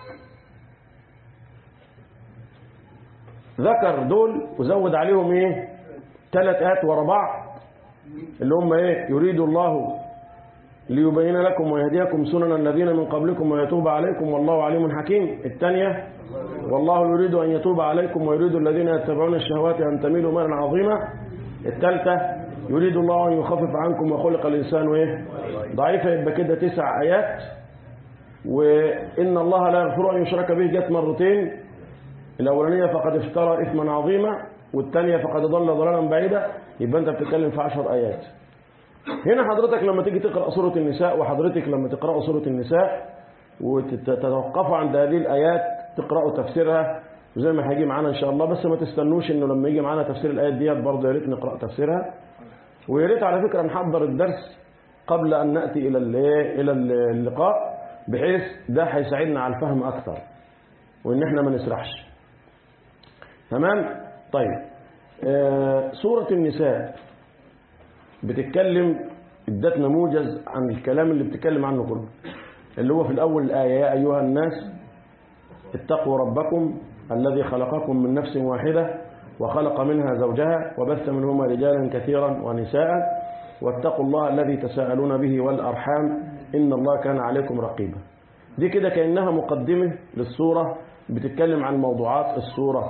ذكر دول وزود عليهم ايه ثلاث آيات ورا بعض اللي هم ايه يريد الله ليبين لكم ويهديكم سنن الذين من قبلكم ويتوب عليكم والله عليم حكيم الثانية والله يريد أن يتوب عليكم ويريد الذين يتبعون الشهوات أن تميلوا مالا عظيما الثالثة يريد الله أن يخفف عنكم وخلق الإنسان إيه ضعيفة يبقى كده تسع آيات وإن الله لا يغفر أن يشرك به جت مرتين الأولانية فقد افترى إثما عظيما والثانية فقد ضل ضلالا بعيدا يبقى أنت بتتكلم في عشر آيات هنا حضرتك لما تيجي تقرأ سورة النساء وحضرتك لما تقرأوا سورة النساء وتتوقفوا عند هذه الآيات تقرأوا تفسيرها وزي ما هيجي معانا إن شاء الله بس ما تستنوش إنه لما يجي معانا تفسير الآيات ديت برضه يا ريت نقرأ تفسيرها ويا ريت على فكرة نحضر الدرس قبل أن نأتي إلى الإيه؟ إلى اللقاء بحيث ده هيساعدنا على الفهم أكثر وإن إحنا ما نسرحش تمام طيب آه سورة النساء بتتكلم ادت نموذج عن الكلام اللي بتتكلم عنه كله اللي هو في الأول الآية يا أيها الناس اتقوا ربكم الذي خلقكم من نفس واحدة وخلق منها زوجها وبث منهما رجالا كثيرا ونساء واتقوا الله الذي تساءلون به والأرحام إن الله كان عليكم رقيبا دي كده كأنها مقدمة للسورة بتتكلم عن موضوعات السورة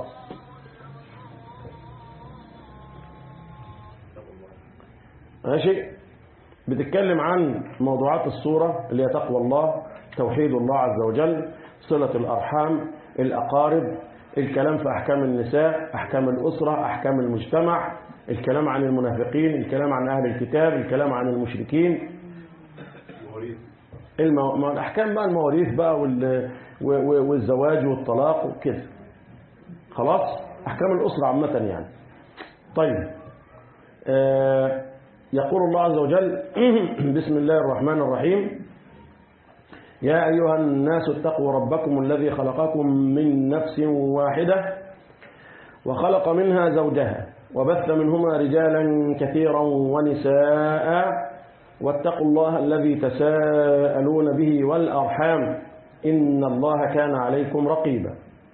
ماشي بتتكلم عن موضوعات السورة اللي هي تقوى الله توحيد الله عز وجل صلة الأرحام الأقارب الكلام في أحكام النساء أحكام الأسرة أحكام المجتمع الكلام عن المنافقين الكلام عن أهل الكتاب الكلام عن المشركين المو... ما الأحكام بقى المواريث بقى وال... و- و- والزواج والطلاق وكده خلاص أحكام الأسرة عامة يعني طيب آه يقول الله عز وجل بسم الله الرحمن الرحيم يا أيها الناس اتقوا ربكم الذي خلقكم من نفس واحدة وخلق منها زوجها وبث منهما رجالا كثيرا ونساء واتقوا الله الذي تساءلون به والأرحام إن الله كان عليكم رقيبا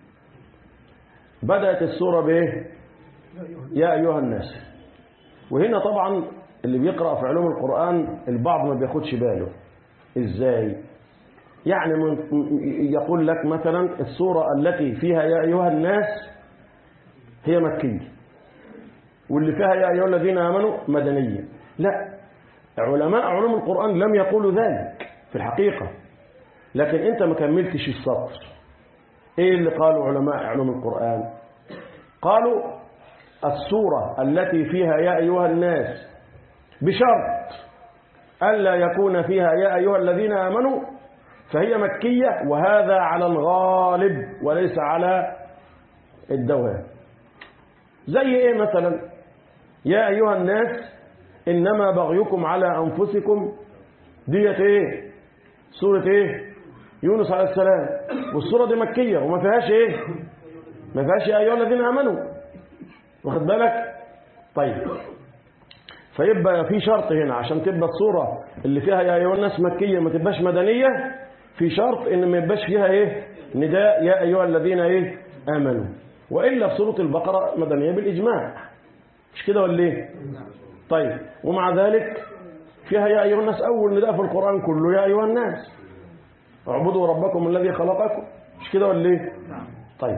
بدأت السورة به يا أيها الناس وهنا طبعا اللي بيقرأ في علوم القرآن البعض ما بياخدش باله إزاي يعني من يقول لك مثلا السورة التي فيها يا أيها الناس هي مكية واللي فيها يا أيها الذين آمنوا مدنية لا علماء علوم القرآن لم يقولوا ذلك في الحقيقة لكن أنت ما كملتش السطر إيه اللي قالوا علماء علوم القرآن قالوا السورة التي فيها يا أيها الناس بشرط ألا يكون فيها يا أيها الذين آمنوا فهي مكية وهذا على الغالب وليس على الدوام زي ايه مثلا يا ايها الناس انما بغيكم على انفسكم ديت ايه سورة ايه يونس عليه السلام والسورة دي مكية وما فيهاش ايه ما فيهاش يا ايها الذين امنوا واخد بالك طيب فيبقى في شرط هنا عشان تبقى الصورة اللي فيها يا ايها الناس مكية ما تبقاش مدنية في شرط ان ما يبقاش فيها ايه نداء يا ايها الذين ايه امنوا والا في سوره البقره مدنيه بالاجماع مش كده ولا ايه طيب ومع ذلك فيها يا ايها الناس اول نداء في القران كله يا ايها الناس اعبدوا ربكم الذي خلقكم مش كده ولا ايه طيب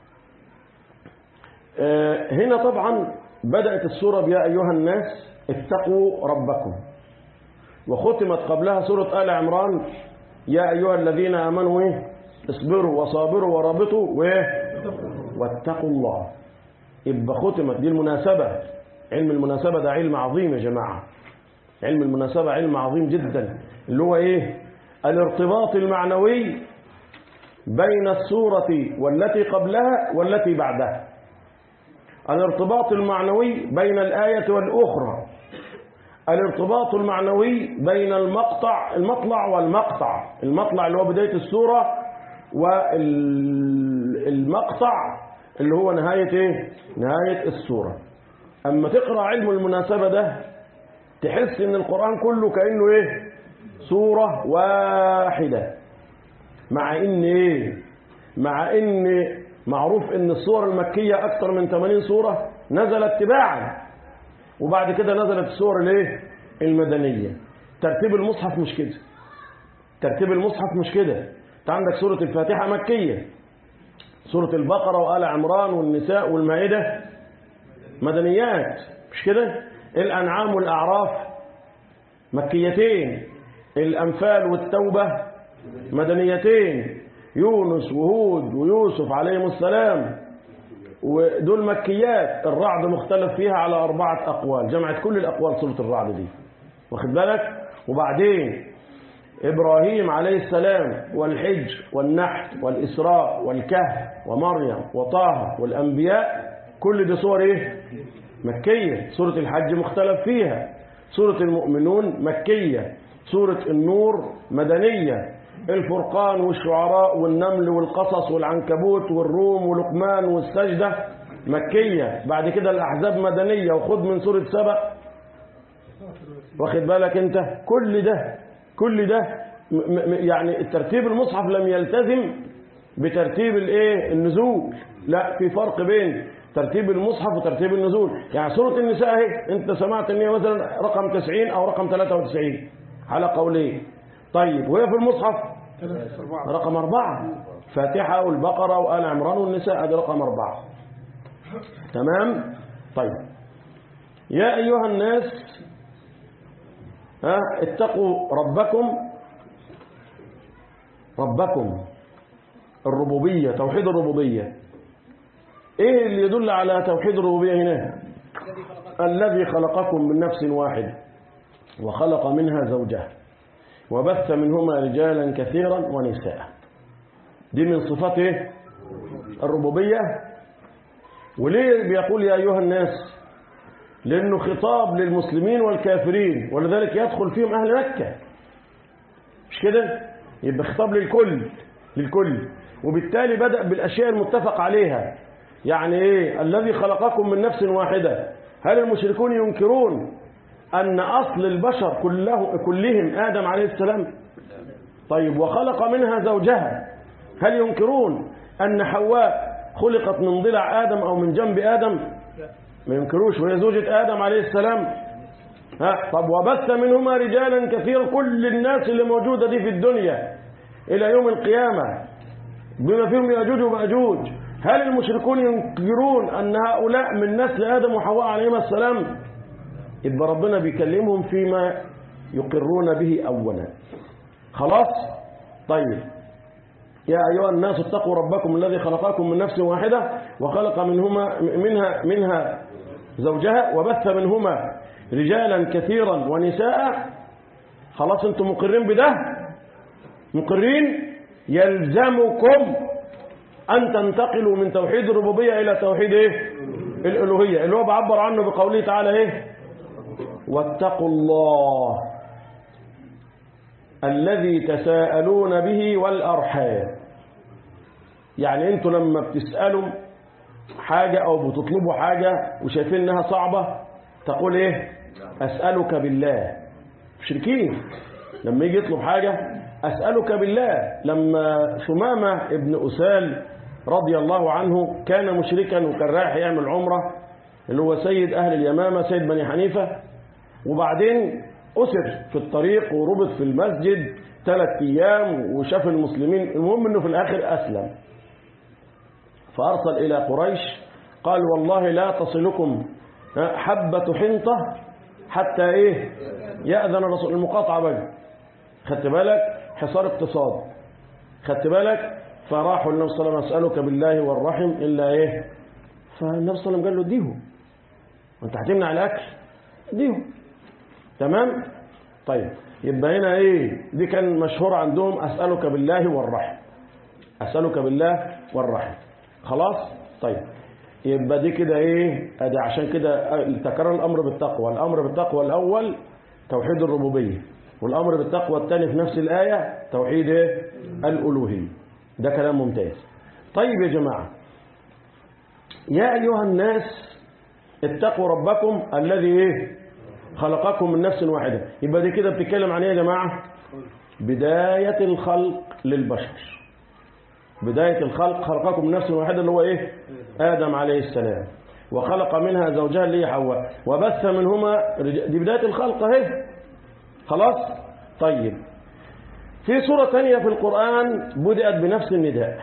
آه هنا طبعا بدات السوره بيا ايها الناس اتقوا ربكم وختمت قبلها سوره ال عمران يا أيها الذين آمنوا إيه؟ اصبروا وصابروا ورابطوا وإيه؟ واتقوا الله يبقى ختمت دي المناسبة علم المناسبة ده علم عظيم يا جماعة علم المناسبة علم عظيم جدا اللي هو إيه الارتباط المعنوي بين السورة والتي قبلها والتي بعدها الارتباط المعنوي بين الآية والأخرى الارتباط المعنوي بين المقطع المطلع والمقطع المطلع اللي هو بداية السورة والمقطع اللي هو نهاية ايه نهاية السورة اما تقرأ علم المناسبة ده تحس ان القرآن كله كأنه ايه سورة واحدة مع ان ايه مع ان معروف ان السور المكية اكثر من 80 سورة نزلت تباعا وبعد كده نزلت السور الايه المدنية ترتيب المصحف مش كده ترتيب المصحف مش كده انت عندك سورة الفاتحة مكية سورة البقرة وآل عمران والنساء والمائدة مدنيات مش كده الأنعام والأعراف مكيتين الأنفال والتوبة مدنيتين يونس وهود ويوسف عليهم السلام ودول مكيات الرعد مختلف فيها على أربعة أقوال جمعت كل الأقوال سورة الرعد دي واخد بالك وبعدين إبراهيم عليه السلام والحج والنحل والإسراء والكهف ومريم وطه والأنبياء كل دي صور إيه؟ مكية سورة الحج مختلف فيها سورة المؤمنون مكية سورة النور مدنية الفرقان والشعراء والنمل والقصص والعنكبوت والروم ولقمان والسجدة مكية بعد كده الأحزاب مدنية وخذ من سورة سبأ واخد بالك انت كل ده كل ده م- م- يعني الترتيب المصحف لم يلتزم بترتيب الايه النزول لا في فرق بين ترتيب المصحف وترتيب النزول يعني سورة النساء اهي انت سمعت ان هي مثلا رقم 90 او رقم 93 على قولين طيب وهي في المصحف ثلاثة أربعة رقم أربعة فاتحة والبقرة وآل عمران والنساء هذه رقم أربعة تمام طيب يا أيها الناس ها اتقوا ربكم ربكم الربوبية توحيد الربوبية ايه اللي يدل على توحيد الربوبية هنا الذي خلقكم من نفس واحدة وخلق منها زوجها وبث منهما رجالا كثيرا ونساء دي من صفات ايه الربوبية وليه بيقول يا أيها الناس لأنه خطاب للمسلمين والكافرين ولذلك يدخل فيهم أهل مكة مش كده يبقى خطاب للكل للكل وبالتالي بدأ بالأشياء المتفق عليها يعني إيه الذي خلقكم من نفس واحدة هل المشركون ينكرون أن أصل البشر كله كلهم آدم عليه السلام طيب وخلق منها زوجها هل ينكرون أن حواء خلقت من ضلع آدم أو من جنب آدم ما ينكروش وهي زوجة آدم عليه السلام ها طب وبث منهما رجالا كثير كل الناس اللي موجودة دي في الدنيا إلى يوم القيامة بما فيهم يأجوج ومأجوج هل المشركون ينكرون أن هؤلاء من نسل آدم وحواء عليهما السلام يبقى ربنا بيكلمهم فيما يقرون به أولا خلاص طيب يا أيها الناس اتقوا ربكم الذي خلقكم من نفس واحدة وخلق منهما منها منها زوجها وبث منهما رجالا كثيرا ونساء خلاص انتم مقرين بده مقرين يلزمكم أن تنتقلوا من توحيد الربوبية إلى توحيد إيه؟ الألوهية اللي هو بعبر عنه بقوله تعالى إيه واتقوا الله الذي تساءلون به والأرحام يعني انتوا لما بتسألوا حاجة أو بتطلبوا حاجة وشايفين إنها صعبة تقول إيه أسألك بالله مشركين لما يجي يطلب حاجة أسألك بالله لما ثمامة ابن أسال رضي الله عنه كان مشركا وكان رايح يعمل عمرة اللي هو سيد أهل اليمامة سيد بني حنيفة وبعدين أسر في الطريق وربط في المسجد ثلاث أيام وشاف المسلمين المهم أنه في الآخر أسلم فأرسل إلى قريش قال والله لا تصلكم حبة حنطة حتى إيه يأذن الرسول المقاطعة بقى خدت بالك حصار اقتصاد خدت بالك فراحوا النبي صلى الله عليه وسلم أسألك بالله والرحم إلا إيه فالنبي صلى الله عليه وسلم قال له اديهم وانت هتمنع الأكل اديهم تمام طيب يبقى هنا ايه دي كان مشهور عندهم أسألك بالله والرحم أسألك بالله والرحم خلاص طيب يبقى دي كده ايه ادي عشان كده تكرر الامر بالتقوى الامر بالتقوى الاول توحيد الربوبيه والامر بالتقوى الثاني في نفس الايه توحيد ايه الالوهيه ده كلام ممتاز طيب يا جماعه يا ايها الناس اتقوا ربكم الذي ايه خلقكم من نفس واحده يبقى دي كده بتتكلم عن ايه يا جماعه بدايه الخلق للبشر بداية الخلق خلقكم من نفس واحدة اللي هو إيه آدم عليه السلام وخلق منها زوجها اللي هي حواء وبث منهما رج... دي بداية الخلق اهي خلاص طيب في سورة ثانية في القرآن بدأت بنفس النداء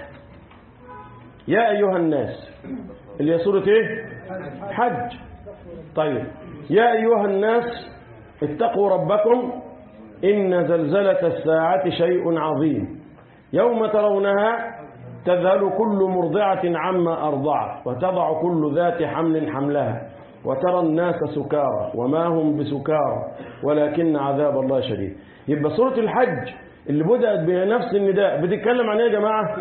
يا أيها الناس اللي هي سورة إيه حج طيب يا أيها الناس اتقوا ربكم إن زلزلة الساعة شيء عظيم يوم ترونها تذهل كل مرضعة عما أرضعت وتضع كل ذات حمل حملها وترى الناس سكارى وما هم بسكارى ولكن عذاب الله شديد يبقى سورة الحج اللي بدأت بنفس النداء بتتكلم عن ايه يا جماعة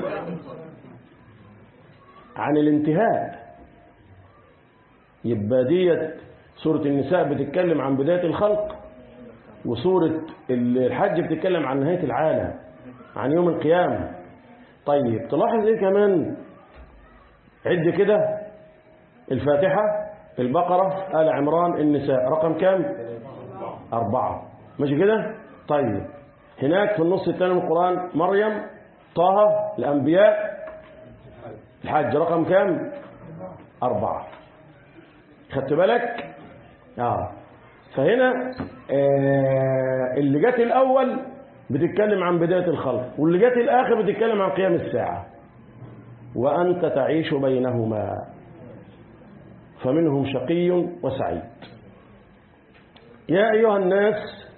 عن الانتهاء يبقى ديت سورة النساء بتتكلم عن بداية الخلق وسورة الحج بتتكلم عن نهاية العالم عن يوم القيامة طيب تلاحظ ايه كمان عد كده الفاتحة البقرة آل عمران النساء رقم كام أربعة ماشي كده طيب هناك في النص الثاني من القرآن مريم طه الأنبياء الحج رقم كام أربعة خدت بالك آه فهنا آه اللي جت الأول بتتكلم عن بداية الخلق واللي جت الآخر بتتكلم عن قيام الساعة وأنت تعيش بينهما فمنهم شقي وسعيد يا أيها الناس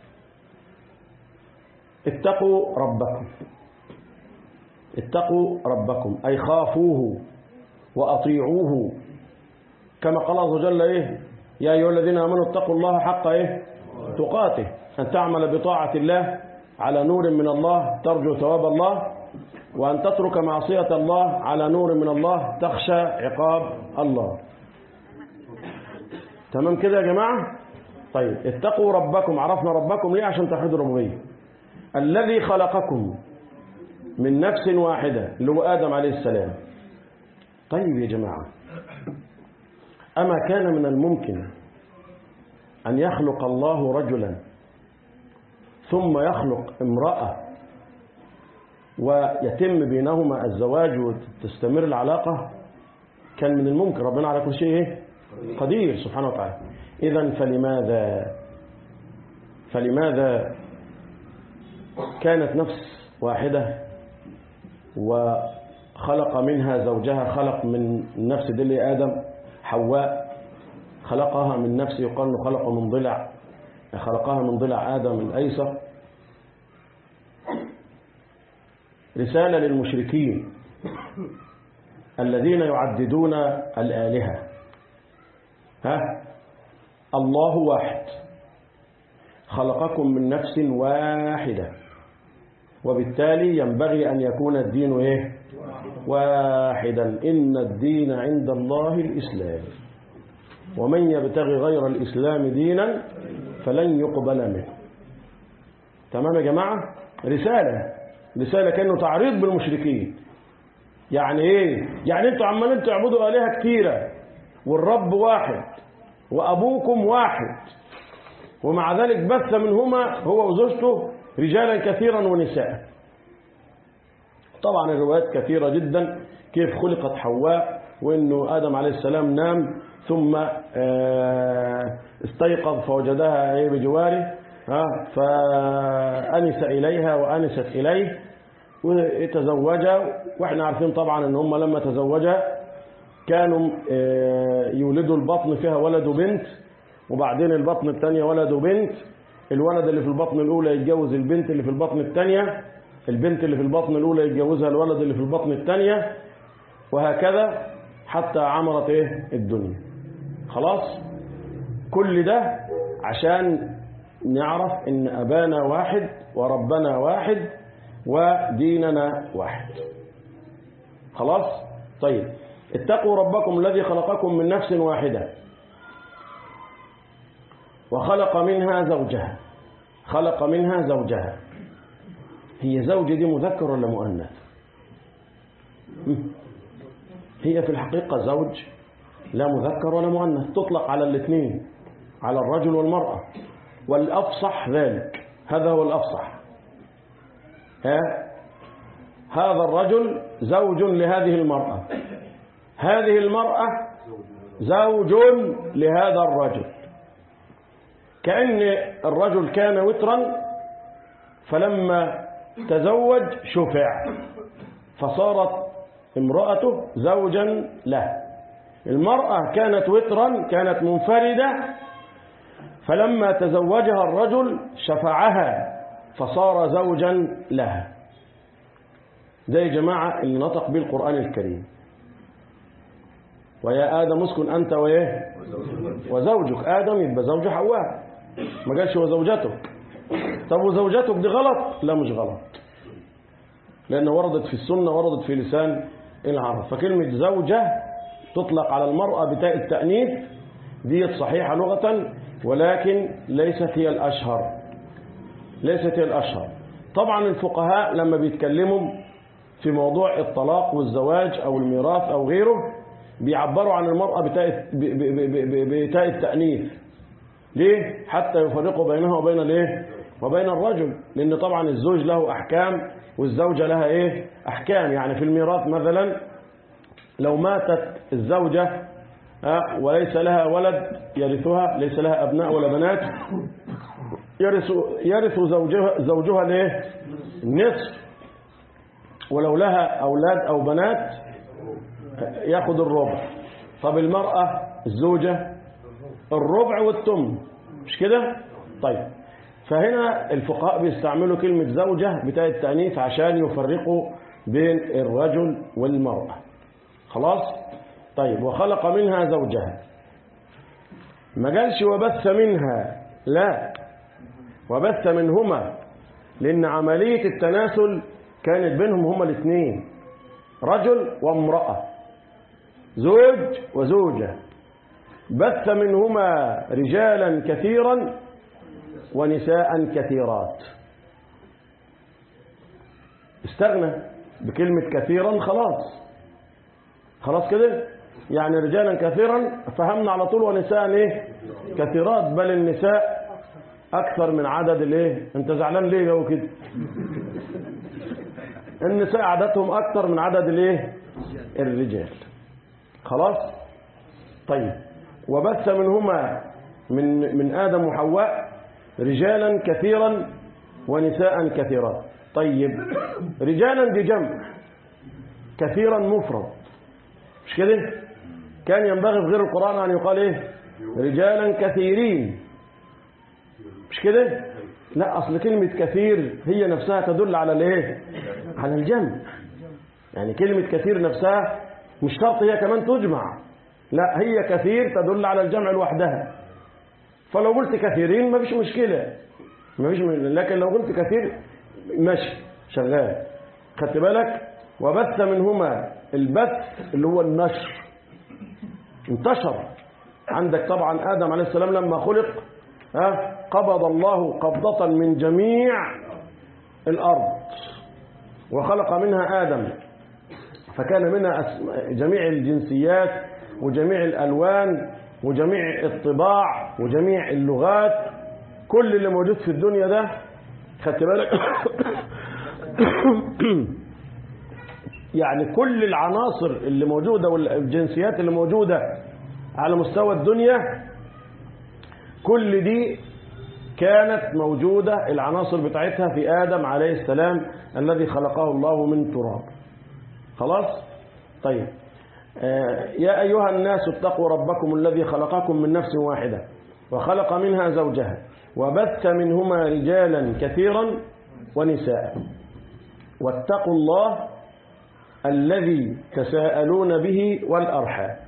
اتقوا ربكم اتقوا ربكم أي خافوه وأطيعوه كما قال عز وجل إيه يا أيها الذين آمنوا اتقوا الله حق إيه تقاته أن تعمل بطاعة الله على نور من الله ترجو ثواب الله وأن تترك معصية الله على نور من الله تخشى عقاب الله تمام كده يا جماعة طيب اتقوا ربكم عرفنا ربكم ليه عشان توحيدوا الربوبية الذي خلقكم من نفس واحدة اللي هو آدم عليه السلام طيب يا جماعة أما كان من الممكن أن يخلق الله رجلا ثم يخلق امرأة ويتم بينهما الزواج وتستمر العلاقة كان من الممكن ربنا على كل شيء إيه؟ قدير سبحانه وتعالى إذا فلماذا فلماذا كانت نفس واحدة وخلق منها زوجها خلق من نفس دل آدم حواء خلقها من نفس يقال انه خلقه من ضلع خلقها من ضلع آدم الأيسر رسالة للمشركين الذين يعددون الآلهة ها الله واحد خلقكم من نفس واحدة وبالتالي ينبغي أن يكون الدين إيه؟ واحدا إن الدين عند الله الإسلام ومن يبتغي غير الإسلام دينا فلن يقبل منه تمام يا جماعة رسالة رسالة كأنه تعريض بالمشركين يعني ايه يعني انتوا عمالين تعبدوا آلهة كتيرة والرب واحد وأبوكم واحد ومع ذلك بث منهما هو وزوجته رجالا كثيرا ونساء طبعا الروايات كثيرة جدا كيف خلقت حواء وانه آدم عليه السلام نام ثم استيقظ فوجدها ايه بجواره فأنس إليها وأنست إليه وتزوجا واحنا عارفين طبعا ان هم لما تزوجا كانوا يولدوا البطن فيها ولد وبنت وبعدين البطن الثانية ولد وبنت الولد اللي في البطن الأولى يتجوز البنت اللي في البطن الثانية البنت اللي في البطن الأولى يتجوزها الولد اللي في البطن الثانية وهكذا حتى عمرت ايه الدنيا خلاص كل ده عشان نعرف ان أبانا واحد وربنا واحد وديننا واحد خلاص طيب اتقوا ربكم الذي خلقكم من نفس واحدة وخلق منها زوجها خلق منها زوجها هي زوجة دي مذكر ولا مؤنث هي في الحقيقة زوج لا مذكر ولا مؤنث تطلق على الاثنين على الرجل والمرأة والأفصح ذلك هذا هو الأفصح ها هذا الرجل زوج لهذه المرأة هذه المرأة زوج لهذا الرجل كأن الرجل كان وترا فلما تزوج شفع فصارت امرأته زوجا له المرأة كانت وترا كانت منفردة فلما تزوجها الرجل شفعها فصار زوجا لها ده يا جماعة اللي نطق به القرآن الكريم ويا آدم اسكن أنت وإيه وزوجك آدم يبقى زوج حواء ما قالش وزوجتك طب وزوجتك دي غلط لا مش غلط لأن وردت في السنة وردت في لسان العرب فكلمة زوجة تطلق على المرأة بتاء التأنيث ديت صحيحة لغة ولكن ليست هي الأشهر ليست هي الأشهر طبعا الفقهاء لما بيتكلموا في موضوع الطلاق والزواج أو الميراث أو غيره بيعبروا عن المرأة بتاء ب- ب- ب- ب- بتاء التأنيث ليه؟ حتى يفرقوا بينها وبين الايه؟ وبين الرجل لأن طبعا الزوج له أحكام والزوجة لها إيه؟ أحكام يعني في الميراث مثلا لو ماتت الزوجة آه، وليس لها ولد يرثها ليس لها أبناء ولا بنات يرث يرث زوجها زوجها الايه؟ النصف ولو لها أولاد أو بنات ياخد الربع طب المرأة الزوجة الربع والثمن مش كده طيب فهنا الفقهاء بيستعملوا كلمة زوجة بتاع التأنيث عشان يفرقوا بين الرجل والمرأة خلاص طيب وخلق منها زوجها ما قالش وبث منها لا وبث منهما لأن عملية التناسل كانت بينهم هما الاثنين رجل وامرأة زوج وزوجة بث منهما رجالا كثيرا ونساء كثيرات استغنى بكلمة كثيرا خلاص خلاص كده يعني رجالا كثيرا فهمنا على طول ونساء ايه كثيرات بل النساء اكثر من عدد الايه انت زعلان ليه جو كده النساء عددهم اكثر من عدد الايه الرجال خلاص طيب وبث منهما من من ادم وحواء رجالا كثيرا ونساء كثيرات طيب رجالا دي جمع كثيرا مفرد مش كده كان ينبغي في غير القرآن أن يقال إيه رجالا كثيرين مش كده لا أصل كلمة كثير هي نفسها تدل على الإيه على الجمع يعني كلمة كثير نفسها مش شرط هي كمان تجمع لا هي كثير تدل على الجمع لوحدها فلو قلت كثيرين ما فيش مشكلة ما فيش مشكلة لكن لو قلت كثير ماشي شغال خدت بالك وبث منهما البث اللي هو النشر انتشر عندك طبعا آدم عليه السلام لما خلق ها قبض الله قبضة من جميع الأرض وخلق منها آدم فكان منها أس- جميع الجنسيات وجميع الألوان وجميع الطباع وجميع اللغات كل اللي موجود في الدنيا ده خدت بالك يعني كل العناصر اللي موجودة والجنسيات اللي موجودة على مستوى الدنيا كل دي كانت موجودة العناصر بتاعتها في آدم عليه السلام الذي خلقه الله من تراب خلاص طيب آه، يا أيها الناس اتقوا ربكم الذي خلقكم من نفس واحدة وخلق منها زوجها وبث منهما رجالا كثيرا ونساء واتقوا الله الذي تساءلون به والأرحام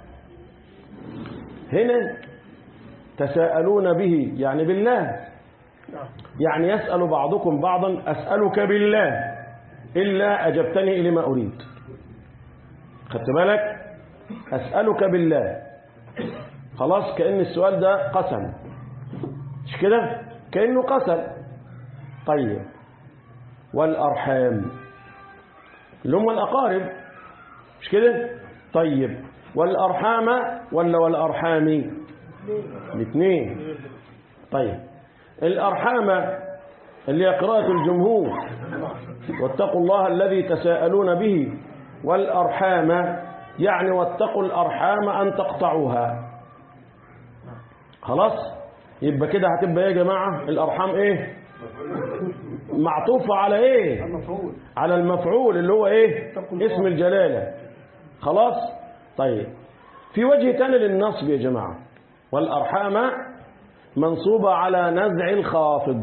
هنا تساءلون به يعني بالله يعني يسأل بعضكم بعضا أسألك بالله إلا أجبتني إلى ما أريد خدت بالك أسألك بالله خلاص كأن السؤال ده قسم مش كده كأنه قسم طيب والأرحام اللي هم الأقارب مش كده طيب والأرحام ولا والأرحام الاثنين طيب الأرحام اللي هي قراءة الجمهور واتقوا الله الذي تساءلون به والأرحام يعني واتقوا الأرحام أن تقطعوها خلاص يبقى كده هتبقى ايه يا جماعة الأرحام ايه معطوفة على ايه المفعول على المفعول اللي هو ايه اتقوا الله. اسم الجلالة خلاص طيب في وجه تاني للنصب يا جماعة والأرحام منصوبة على نزع الخافض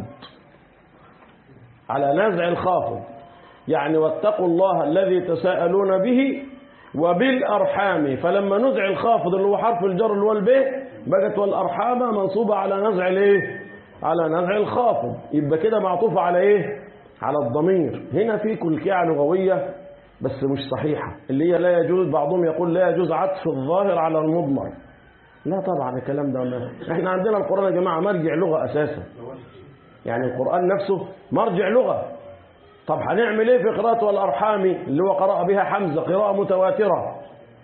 على نزع الخافض يعني واتقوا الله الذي تساءلون به وبالأرحام فلما نزع الخافض اللي هو حرف الجر اللي هو البيه بقت والأرحام منصوبة على نزع الايه على نزع الخافض يبقى كده معطوفة على ايه على الضمير هنا في كلكعة لغوية بس مش صحيحة اللي هي لا يجوز بعضهم يقول لا يجوز عطف الظاهر على المضمر لا طبعا الكلام ده ما. احنا عندنا القرآن يا جماعة مرجع لغة أساسا يعني القرآن نفسه مرجع لغة طب هنعمل ايه في قراءة والأرحام اللي هو قرأ بها حمزة قراءة متواترة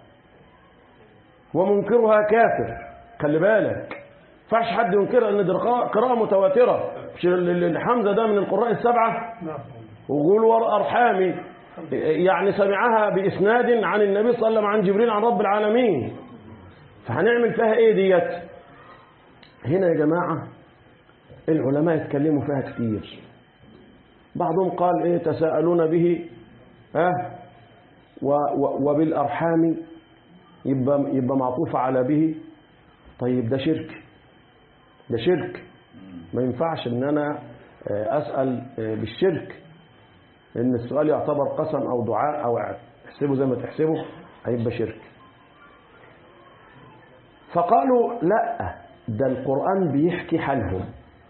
ومنكرها كافر خلي بالك فاش حد ينكر ان دي قراءة قراءة متواترة مش ال- ال- الحمزة ده من القراء السبعة نعم وقول والأرحام يعني سمعها بإسناد عن النبي صلى الله عليه وسلم عن جبريل عن رب العالمين فهنعمل فيها ايه ديت هنا يا جماعة العلماء يتكلموا فيها كتير بعضهم قال ايه تساءلون به ها و و وبالأرحام يبقى يبقى معطوف على به طيب ده شرك ده شرك ما ينفعش ان انا آه، اسال آه، بالشرك لان السؤال يعتبر قسم او دعاء او احسبه زي ما تحسبه هيبقى شرك فقالوا لا ده القرآن بيحكي حالهم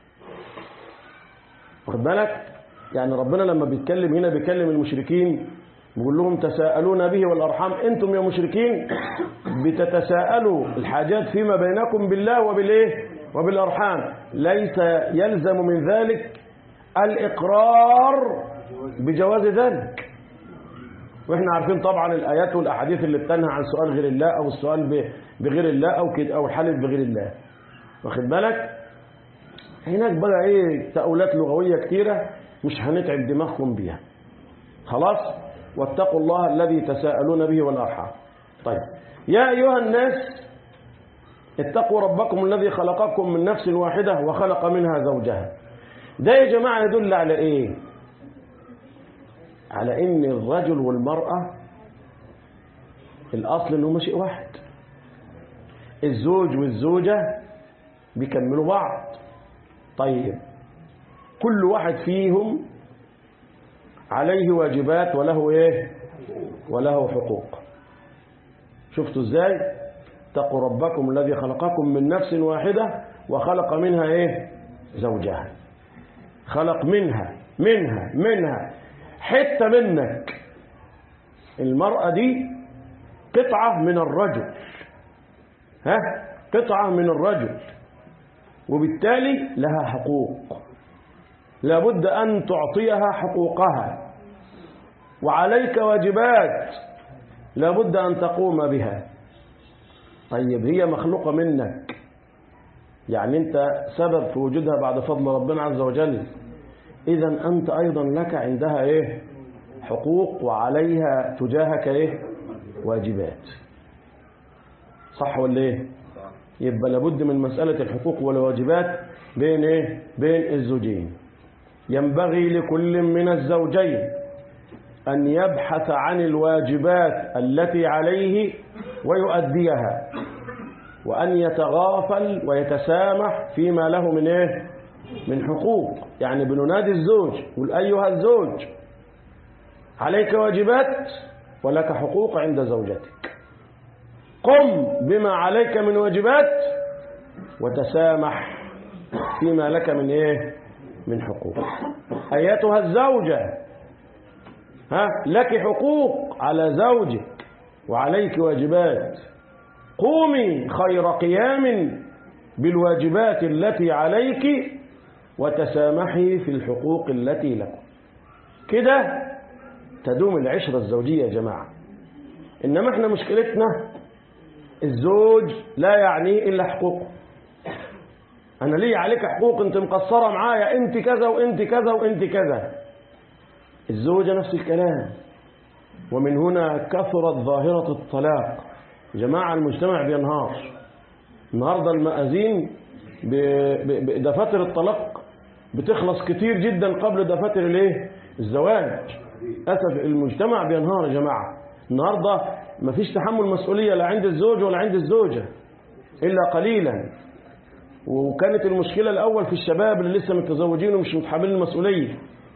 واخد بالك يعني ربنا لما بيتكلم هنا بيكلم المشركين بيقول لهم تساءلون به والأرحام أنتم يا مشركين بتتساءلوا الحاجات فيما بينكم بالله وبالإيه وبالأرحام ليس يلزم من ذلك الإقرار بجواز ذلك واحنا عارفين طبعا الايات والاحاديث اللي بتنهى عن سؤال غير الله او السؤال ب- بغير الله او كده او الحلف بغير الله واخد بالك هناك بقى ايه تأويلات لغويه كتيره مش هنتعب دماغكم بيها خلاص واتقوا الله الذي تساءلون به والارحام طيب يا ايها الناس اتقوا ربكم الذي خلقكم من نفس واحده وخلق منها زوجها ده يا جماعه يدل على ايه على ان الرجل والمرأة الاصل انهم شيء واحد الزوج والزوجة بيكملوا بعض طيب كل واحد فيهم عليه واجبات وله ايه وله حقوق شفتوا ازاي اتقوا ربكم الذي خلقكم من نفس واحدة وخلق منها ايه زوجها خلق منها منها منها حتة منك المرأة دي قطعة من الرجل ها قطعة من الرجل وبالتالي لها حقوق لابد أن تعطيها حقوقها وعليك واجبات لابد أن تقوم بها طيب هي مخلوقة منك يعني أنت سبب في وجودها بعد فضل ربنا عز وجل إذا أنت أيضا لك عندها إيه حقوق وعليها تجاهك إيه واجبات صح ولا إيه يبقى لابد من مسألة الحقوق والواجبات بين إيه بين الزوجين ينبغي لكل من الزوجين أن يبحث عن الواجبات التي عليه ويؤديها وأن يتغافل ويتسامح فيما له من إيه من حقوق يعني بننادي الزوج قل أيها الزوج عليك واجبات ولك حقوق عند زوجتك قم بما عليك من واجبات وتسامح فيما لك من ايه من حقوق ايتها الزوجة ها لك حقوق على زوجك وعليك واجبات قومي خير قيام بالواجبات التي عليك وتسامحي في الحقوق التي لكم كده تدوم العشرة الزوجية يا جماعة إنما احنا مشكلتنا الزوج لا يعنيه إلا حقوقه أنا ليه عليك حقوق أنت مقصرة معايا أنت كذا وأنت كذا وأنت كذا الزوجة نفس الكلام ومن هنا كثرت ظاهرة الطلاق جماعة المجتمع بينهار النهاردة المأذين ب- ب- ب- دفاتر الطلاق بتخلص كتير جدا قبل دفاتر الايه الزواج اسف المجتمع بينهار يا جماعه النهارده مفيش تحمل مسؤوليه لا عند الزوج ولا عند الزوجه الا قليلا وكانت المشكله الاول في الشباب اللي لسه متزوجين ومش متحملين المسؤوليه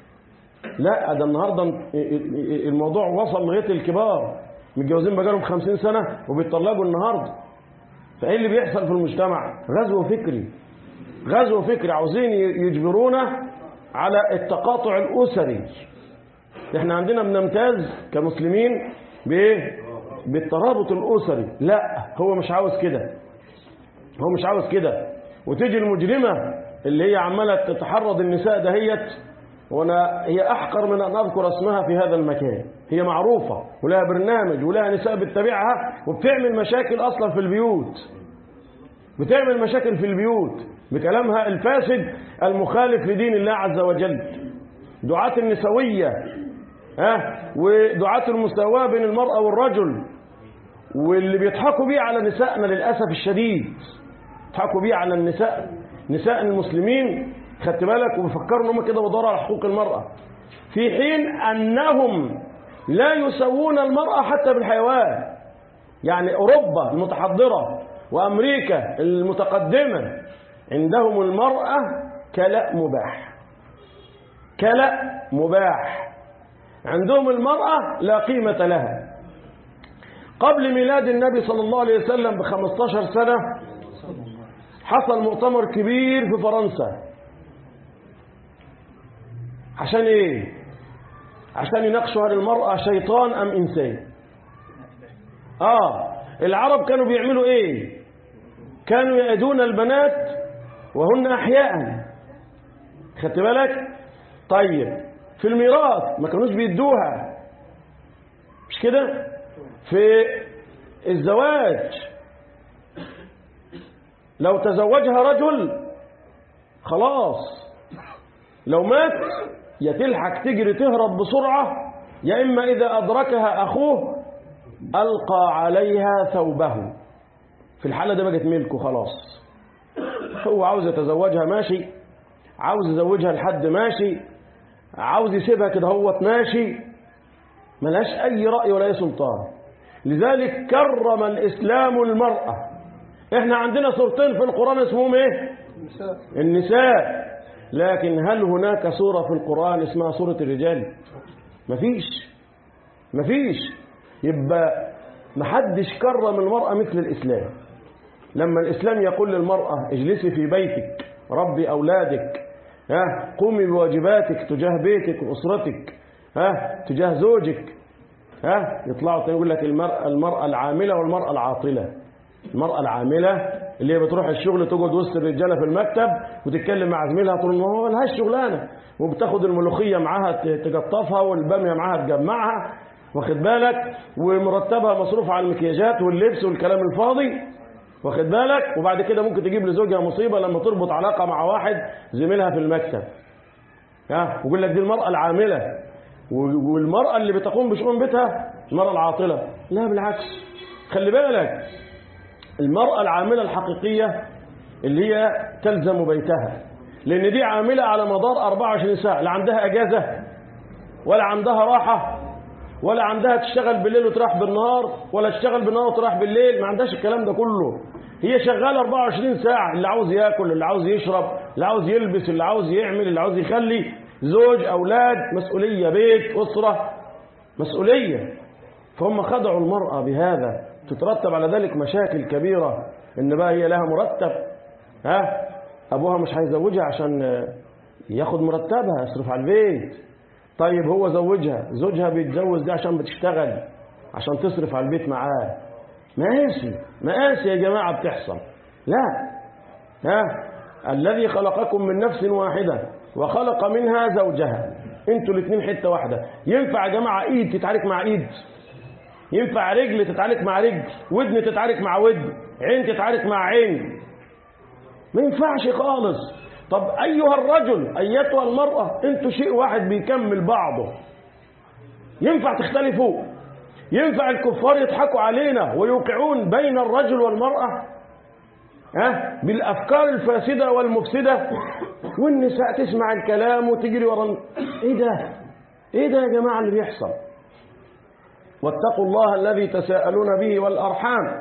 لا ده النهارده الموضوع وصل لغايه الكبار متجوزين بقالهم 50 سنه وبيطلقوا النهارده فايه اللي بيحصل في المجتمع غزو فكري غزو فكري عاوزين يجبرونا على التقاطع الاسري احنا عندنا بنمتاز كمسلمين بايه بالترابط الاسري لا هو مش عاوز كده هو مش عاوز كده وتيجي المجرمة اللي هي عمالة تتحرض النساء دهيت وانا هي احقر من ان اذكر اسمها في هذا المكان هي معروفة ولها برنامج ولها نساء بتتابعها وبتعمل مشاكل اصلا في البيوت بتعمل مشاكل في البيوت بكلامها الفاسد المخالف لدين الله عز وجل دعاة النسوية ها ودعاة المساواة بين المرأة والرجل واللي بيضحكوا بيه على نسائنا للأسف الشديد بيضحكوا بيه على النساء نساء المسلمين خدت بالك وبيفكروا ان هم كده بيدوروا على حقوق المرأة في حين أنهم لا يسوون المرأة حتى بالحيوان يعني أوروبا المتحضرة وأمريكا المتقدمة عندهم المرأة كلاء مباح كلاء مباح عندهم المرأة لا قيمة لها قبل ميلاد النبي صلى الله عليه وسلم ب 15 سنة حصل مؤتمر كبير في فرنسا عشان ايه عشان يناقشوا هل المرأة شيطان ام انسان اه العرب كانوا بيعملوا ايه كانوا يأدون البنات وهن احياء خدت بالك طيب في الميراث ما كانوش بيدوها مش كده في الزواج لو تزوجها رجل خلاص لو مات يا تلحق تجري تهرب بسرعة يا إما إذا أدركها أخوه ألقى عليها ثوبه في الحالة دي بقت ملكه خلاص هو عاوز يتزوجها ماشي عاوز يزوجها لحد ماشي عاوز يسيبها كده هوت ماشي ملهاش أي رأي ولا أي سلطان لذلك كرم الإسلام المرأة احنا عندنا صورتين في القرآن اسمهم ايه النساء النساء لكن هل هناك سورة في القرآن اسمها سورة الرجال مفيش مفيش يبقى محدش كرم المرأة مثل الإسلام لما الإسلام يقول للمرأة اجلسي في بيتك ربي أولادك ها قومي بواجباتك تجاه بيتك وأسرتك ها تجاه زوجك ها يطلعوا تاني يقول لك المرأة, المرأة العاملة والمرأة العاطلة المرأة العاملة اللي هي بتروح الشغل تقعد وسط الرجالة في المكتب وتتكلم مع زميلها طول ما هو لهاش شغلانة وبتاخد الملوخية معاها ت- تقطفها والبامية معاها تجمعها واخد بالك ومرتبها مصروف على المكياجات واللبس والكلام الفاضي واخد بالك وبعد كده ممكن تجيب لزوجها مصيبة لما تربط علاقة مع واحد زميلها في المكتب ها ويقول لك دي المرأة العاملة و- والمرأة اللي بتقوم بشؤون بيتها المرأة العاطلة لا بالعكس خلي بالك المرأة العاملة الحقيقية اللي هي تلزم بيتها لأن دي عاملة على مدار 24 ساعة لا عندها أجازة ولا عندها راحة ولا عندها تشتغل بالليل وتروح بالنهار ولا تشتغل بالنهار وتروح بالليل ما عندهاش الكلام ده كله هي شغالة 24 ساعة اللي عاوز ياكل اللي عاوز يشرب اللي عاوز يلبس اللي عاوز يعمل اللي عاوز يخلي زوج أولاد مسؤولية بيت أسرة مسؤولية فهم خدعوا المرأة بهذا تترتب على ذلك مشاكل كبيرة إن بقى هي لها مرتب ها أبوها مش هيزوجها عشان آه، ياخد مرتبها يصرف على البيت طيب هو زوجها زوجها بيتجوز دي عشان بتشتغل عشان تصرف على البيت معاه مقاسي مقاسي يا جماعة بتحصل لا ها الذي خلقكم من نفس واحدة وخلق منها زوجها انتوا الاثنين حتة واحدة ينفع يا جماعة ايد تتعارك مع ايد ينفع رجل تتعارك مع رجل ودن تتعارك مع ودن عين تتعارك مع عين ما ينفعش خالص طب ايها الرجل ايتها المرأة انتوا شيء واحد بيكمل بعضه ينفع تختلفوا ينفع الكفار يضحكوا علينا ويوقعون بين الرجل والمرأة ها بالافكار الفاسده والمفسده والنساء تسمع الكلام وتجري ورا ايه ده ايه ده يا جماعه اللي بيحصل واتقوا الله الذي تساءلون به والارحام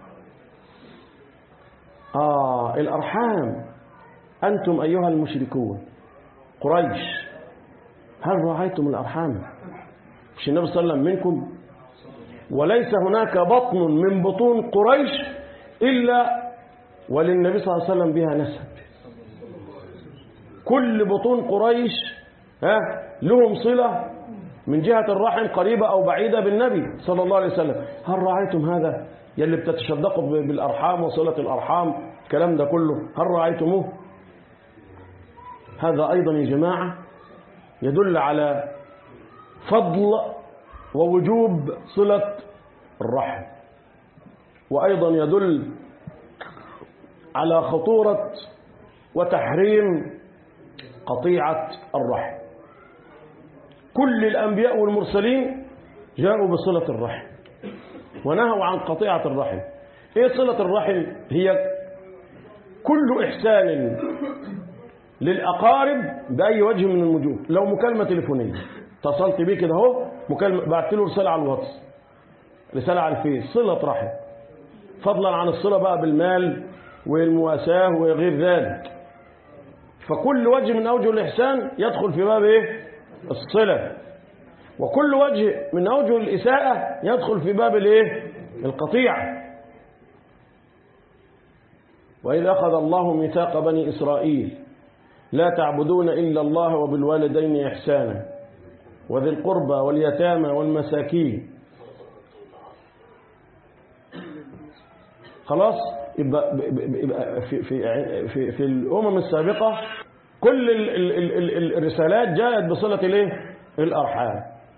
اه الارحام انتم ايها المشركون قريش هل راعيتم الارحام مش النبي صلى الله عليه وسلم منكم وليس هناك بطن من بطون قريش الا وللنبي صلى الله عليه وسلم بها نسب كل بطون قريش ها لهم صلة من جهة الرحم قريبة أو بعيدة بالنبي صلى الله عليه وسلم هل رأيتم هذا يلي بتتشدقوا ب- بالأرحام وصلة الأرحام الكلام ده كله هل رأيتموه هذا أيضا يا جماعة يدل على فضل ووجوب صلة الرحم وأيضا يدل على خطورة وتحريم قطيعة الرحم كل الأنبياء والمرسلين جاءوا بصلة الرحم ونهوا عن قطيعة الرحم إيه صلة الرحم هي كل إحسان للأقارب بأي وجه من الوجوه لو مكالمة تليفونية اتصلت بيه كده اهو مكالمة بعت له رسالة على الواتس رسالة على الفيس صلة رحم فضلا عن الصلة بقى بالمال والمواساة وغير ذلك فكل وجه من أوجه الإحسان يدخل في باب إيه؟ الصلة وكل وجه من أوجه الإساءة يدخل في باب الإيه؟ القطيعة وإذ أخذ الله ميثاق بني إسرائيل لا تعبدون إلا الله وبالوالدين إحسانا وذي القربى واليتامى والمساكين خلاص يبقى, يبقى في, في, في, في الأمم السابقة كل ال ال ال ال الرسالات جاءت بصلة الايه الأرحام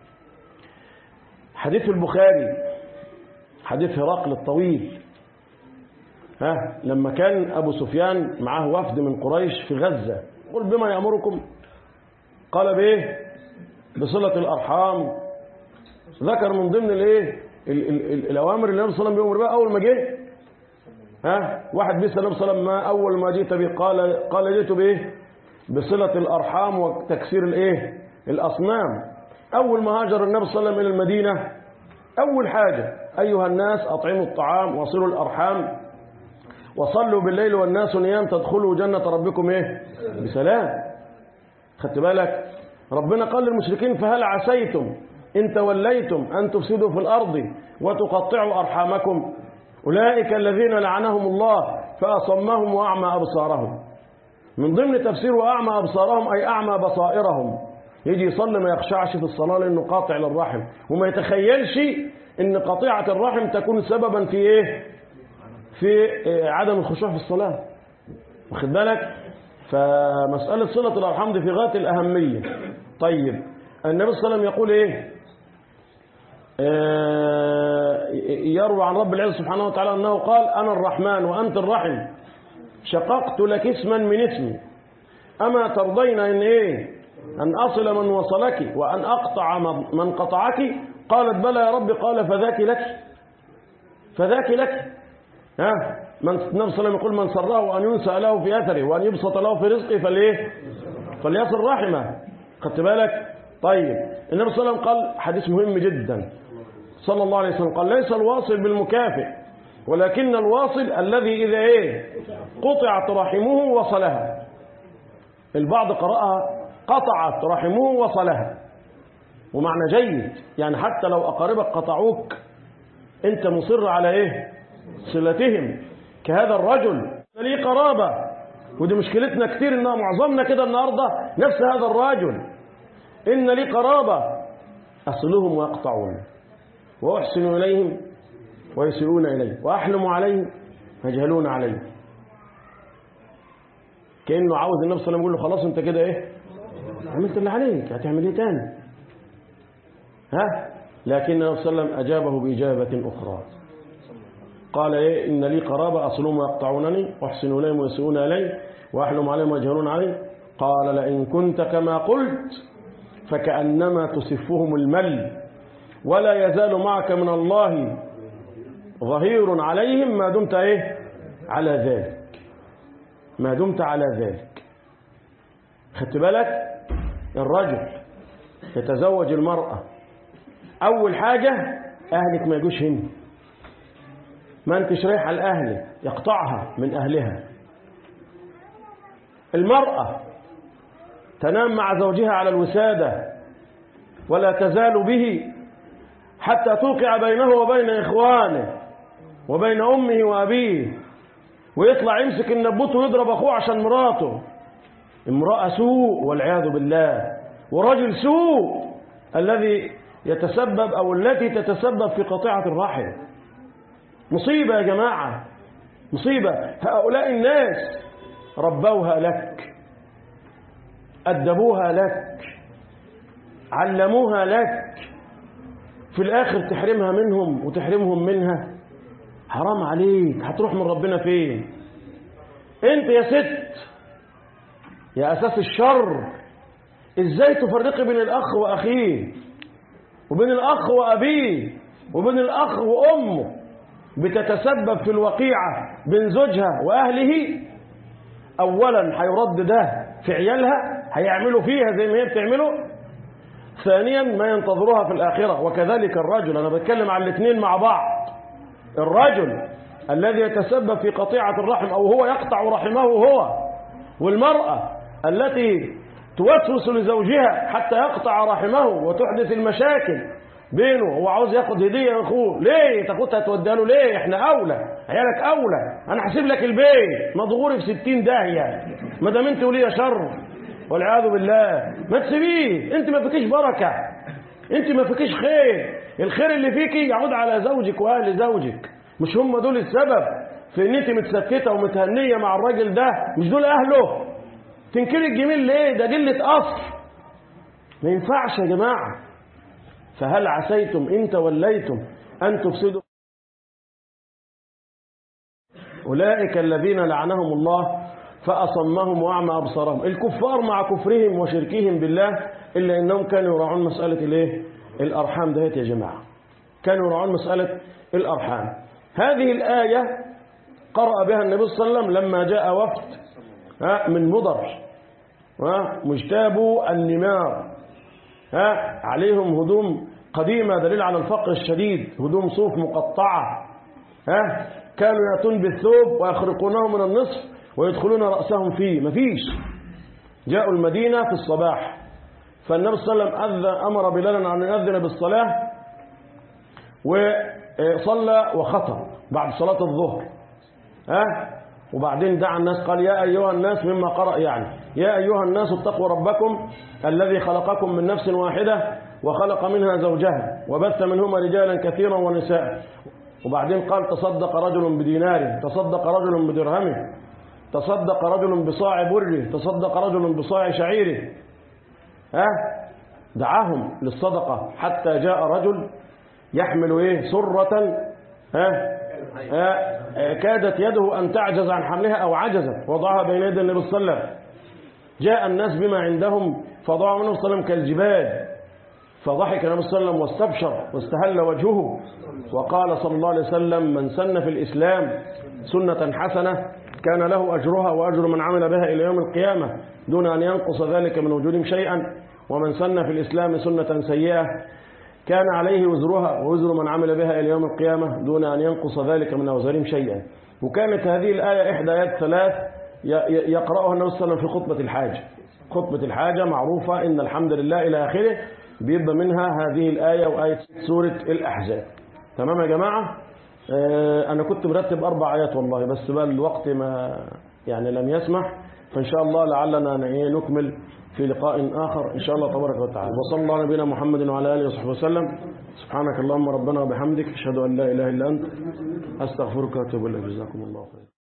حديث البخاري حديث هرقل الطويل ها لما كان أبو سفيان معه وفد من قريش في غزة قل بما يأمركم قال بإيه بصلة الأرحام ذكر من ضمن الايه ال- ال- ال- الأوامر اللي النبي صلى الله عليه وسلم بيأمر بها أول ما جه ها واحد بيسأل النبي صلى الله عليه وسلم ما أول ما جئت به قال قال جئت بإيه بصلة الأرحام وتكسير الإيه الأصنام أول ما هاجر النبي صلى الله عليه وسلم إلى المدينة أول حاجة أيها الناس أطعموا الطعام وصلوا الأرحام وصلوا بالليل والناس نيام تدخلوا جنة ربكم إيه بسلام خدت بالك ربنا قال للمشركين فهل عسيتم إن توليتم أن تفسدوا في الأرض وتقطعوا أرحامكم أولئك الذين لعنهم الله فأصمهم وأعمى أبصارهم من ضمن تفسير وأعمى أبصارهم أي أعمى بصائرهم يجي يصلي ما يخشعش في الصلاة لأنه قاطع للرحم وما يتخيلش إن قطيعة الرحم تكون سببا في إيه في إيه عدم الخشوع في الصلاة واخد بالك فمسألة صلة الأرحام دي في غاية الأهمية طيب النبي صلى الله عليه وسلم يقول إيه آه، يروى عن رب العزة سبحانه وتعالى أنه قال أنا الرحمن وأنت الرحم شققت لك اسما من اسمي أما ترضين أن إيه أن أصل من وصلك وأن أقطع من قطعك قالت بلى يا رب قال فذاك لك فذاك لك ها من النبي صلى الله عليه وسلم يقول من سره أن ينسى له في أثره وأن يبسط له في رزقه فليه فليصل رحمه خدت بالك طيب النبي صلى الله عليه وسلم قال حديث مهم جدا صلى الله عليه وسلم قال ليس الواصل بالمكافئ ولكن الواصل الذي إذا إيه قطعت رحمه وصلها البعض قرأها قطعت رحمه وصلها ومعنى جيد يعني حتى لو أقاربك قطعوك أنت مصر على إيه صلتهم كهذا الرجل ليه قرابة ودي مشكلتنا كتير إنها معظمنا كده النهاردة نفس هذا الرجل إن لي قرابة أصلهم ويقطعون وأحسن إليهم ويسيئون إليه وأحلم عليهم يجهلون عليه كأنه عاوز النبي صلى الله عليه وسلم يقول له خلاص أنت كده إيه عملت اللي عليك هتعمل إيه تاني ها لكن النبي صلى الله عليه وسلم أجابه بإجابة أخرى قال إيه إن لي قرابة أصلهم ويقطعونني وأحسن إليهم ويسيئون إلي وأحلم عليهم ويجهلون علي قال لئن كنت كما قلت فكأنما تصفهم المل ولا يزال معك من الله ظهير عليهم ما دمت ايه على ذلك ما دمت على ذلك خدت بالك الرجل يتزوج المرأة أول حاجة أهلك ما يجوش هنا ما انتش رايح على أهلك يقطعها من أهلها المرأة تنام مع زوجها على الوسادة ولا تزال به حتى توقع بينه وبين إخوانه وبين أمه وأبيه ويطلع يمسك النبوت ويضرب أخوه عشان مراته امرأة سوء والعياذ بالله ورجل سوء الذي يتسبب أو التي تتسبب في قطيعة الرحم مصيبة يا جماعة مصيبة هؤلاء الناس ربوها لك أدبوها لك علموها لك في الآخر تحرمها منهم وتحرمهم منها حرام عليك هتروح من ربنا فين انت يا ست يا أساس الشر ازاي تفرقي بين الأخ وأخيه وبين الأخ وأبيه وبين الأخ وأمه بتتسبب في الوقيعة بين زوجها وأهله أولا هيرد ده في عيالها هيعملوا فيها زي ما هي بتعمله ثانيا ما ينتظرها في الآخرة وكذلك الرجل أنا بتكلم عن الاثنين مع بعض الرجل الذي يتسبب في قطيعة الرحم أو هو يقطع رحمه هو والمرأة التي توسوس لزوجها حتى يقطع رحمه وتحدث المشاكل بينه هو عاوز ياخد هديه من اخوه ليه تاخدها توديها له ليه احنا اولى عيالك اولى انا هسيب لك البيت مضغوري في 60 داهيه ما دام انت ولي شر والعياذ بالله ما تسيبيه انت ما فيكيش بركه انت ما فيكيش خير الخير اللي فيكي يعود على زوجك واهل زوجك مش هم دول السبب في ان انت متسكته ومتهنيه مع الراجل ده مش دول اهله تنكري الجميل ليه ده قله اصل ما ينفعش يا جماعه فهل عسيتم إن توليتم أن تفسدوا أولئك الذين لعنهم الله فأصمهم وأعمى أبصارهم الكفار مع كفرهم وشركهم بالله إلا أنهم كانوا يراعون مسألة الإيه؟ الأرحام دهيت يا جماعة كانوا يراعون مسألة الأرحام هذه الآية قرأ بها النبي صلى الله عليه وسلم لما جاء وفد ها، من مضر ها، مجتابوا النمار ها عليهم هدوم قديمة دليل على الفقر الشديد هدوم صوف مقطعة ها كانوا يأتون بالثوب ويخرقونه من النصف ويدخلون رأسهم فيه مفيش جاءوا المدينة في الصباح فالنبي صلى الله عليه وسلم أذن أمر بلالا أن يؤذن بالصلاة وصلى وخطب بعد صلاة الظهر ها وبعدين دعا الناس قال يا أيها الناس مما قرأ يعني يا أيها الناس اتقوا ربكم الذي خلقكم من نفس واحدة وخلق منها زوجها وبث منهما رجالا كثيرا ونساء وبعدين قال تصدق رجل بديناره تصدق رجل بدرهمه تصدق رجل بصاع بره تصدق رجل بصاع شعيره ها دعاهم للصدقة حتى جاء رجل يحمل ايه سرة ها ها كادت يده أن تعجز عن حملها أو عجزت وضعها بين يدي النبي صلى الله عليه وسلم جاء الناس بما عندهم فضعوا منه صلى الله عليه وسلم كالجبال فضحك النبي صلى الله عليه وسلم واستبشر واستهل وجهه وقال صلى الله عليه وسلم من سن في الإسلام سنة حسنة كان له أجرها وأجر من عمل بها إلى يوم القيامة دون أن ينقص ذلك من وجودهم شيئا ومن سن في الإسلام سنة سيئة كان عليه وزرها ووزر من عمل بها إلى يوم القيامة دون أن ينقص ذلك من أوزارهم شيئا وكانت هذه الآية إحدى آيات ثلاث يقرأها النبي صلى الله عليه وسلم في خطبة الحاجة خطبة الحاجة معروفة إن الحمد لله إلى آخره بيبقى منها هذه الآية وآية سورة الأحزاب تمام يا جماعة آه أنا كنت مرتب أربع آيات والله بس بقى الوقت ما يعني لم يسمح فإن شاء الله لعلنا نكمل في لقاء آخر إن شاء الله تبارك وتعالى وصلى الله نبينا محمد وعلى آله وصحبه وسلم سبحانك اللهم ربنا وبحمدك أشهد أن لا إله إلا أنت أستغفرك وأتوب إليك جزاكم الله خير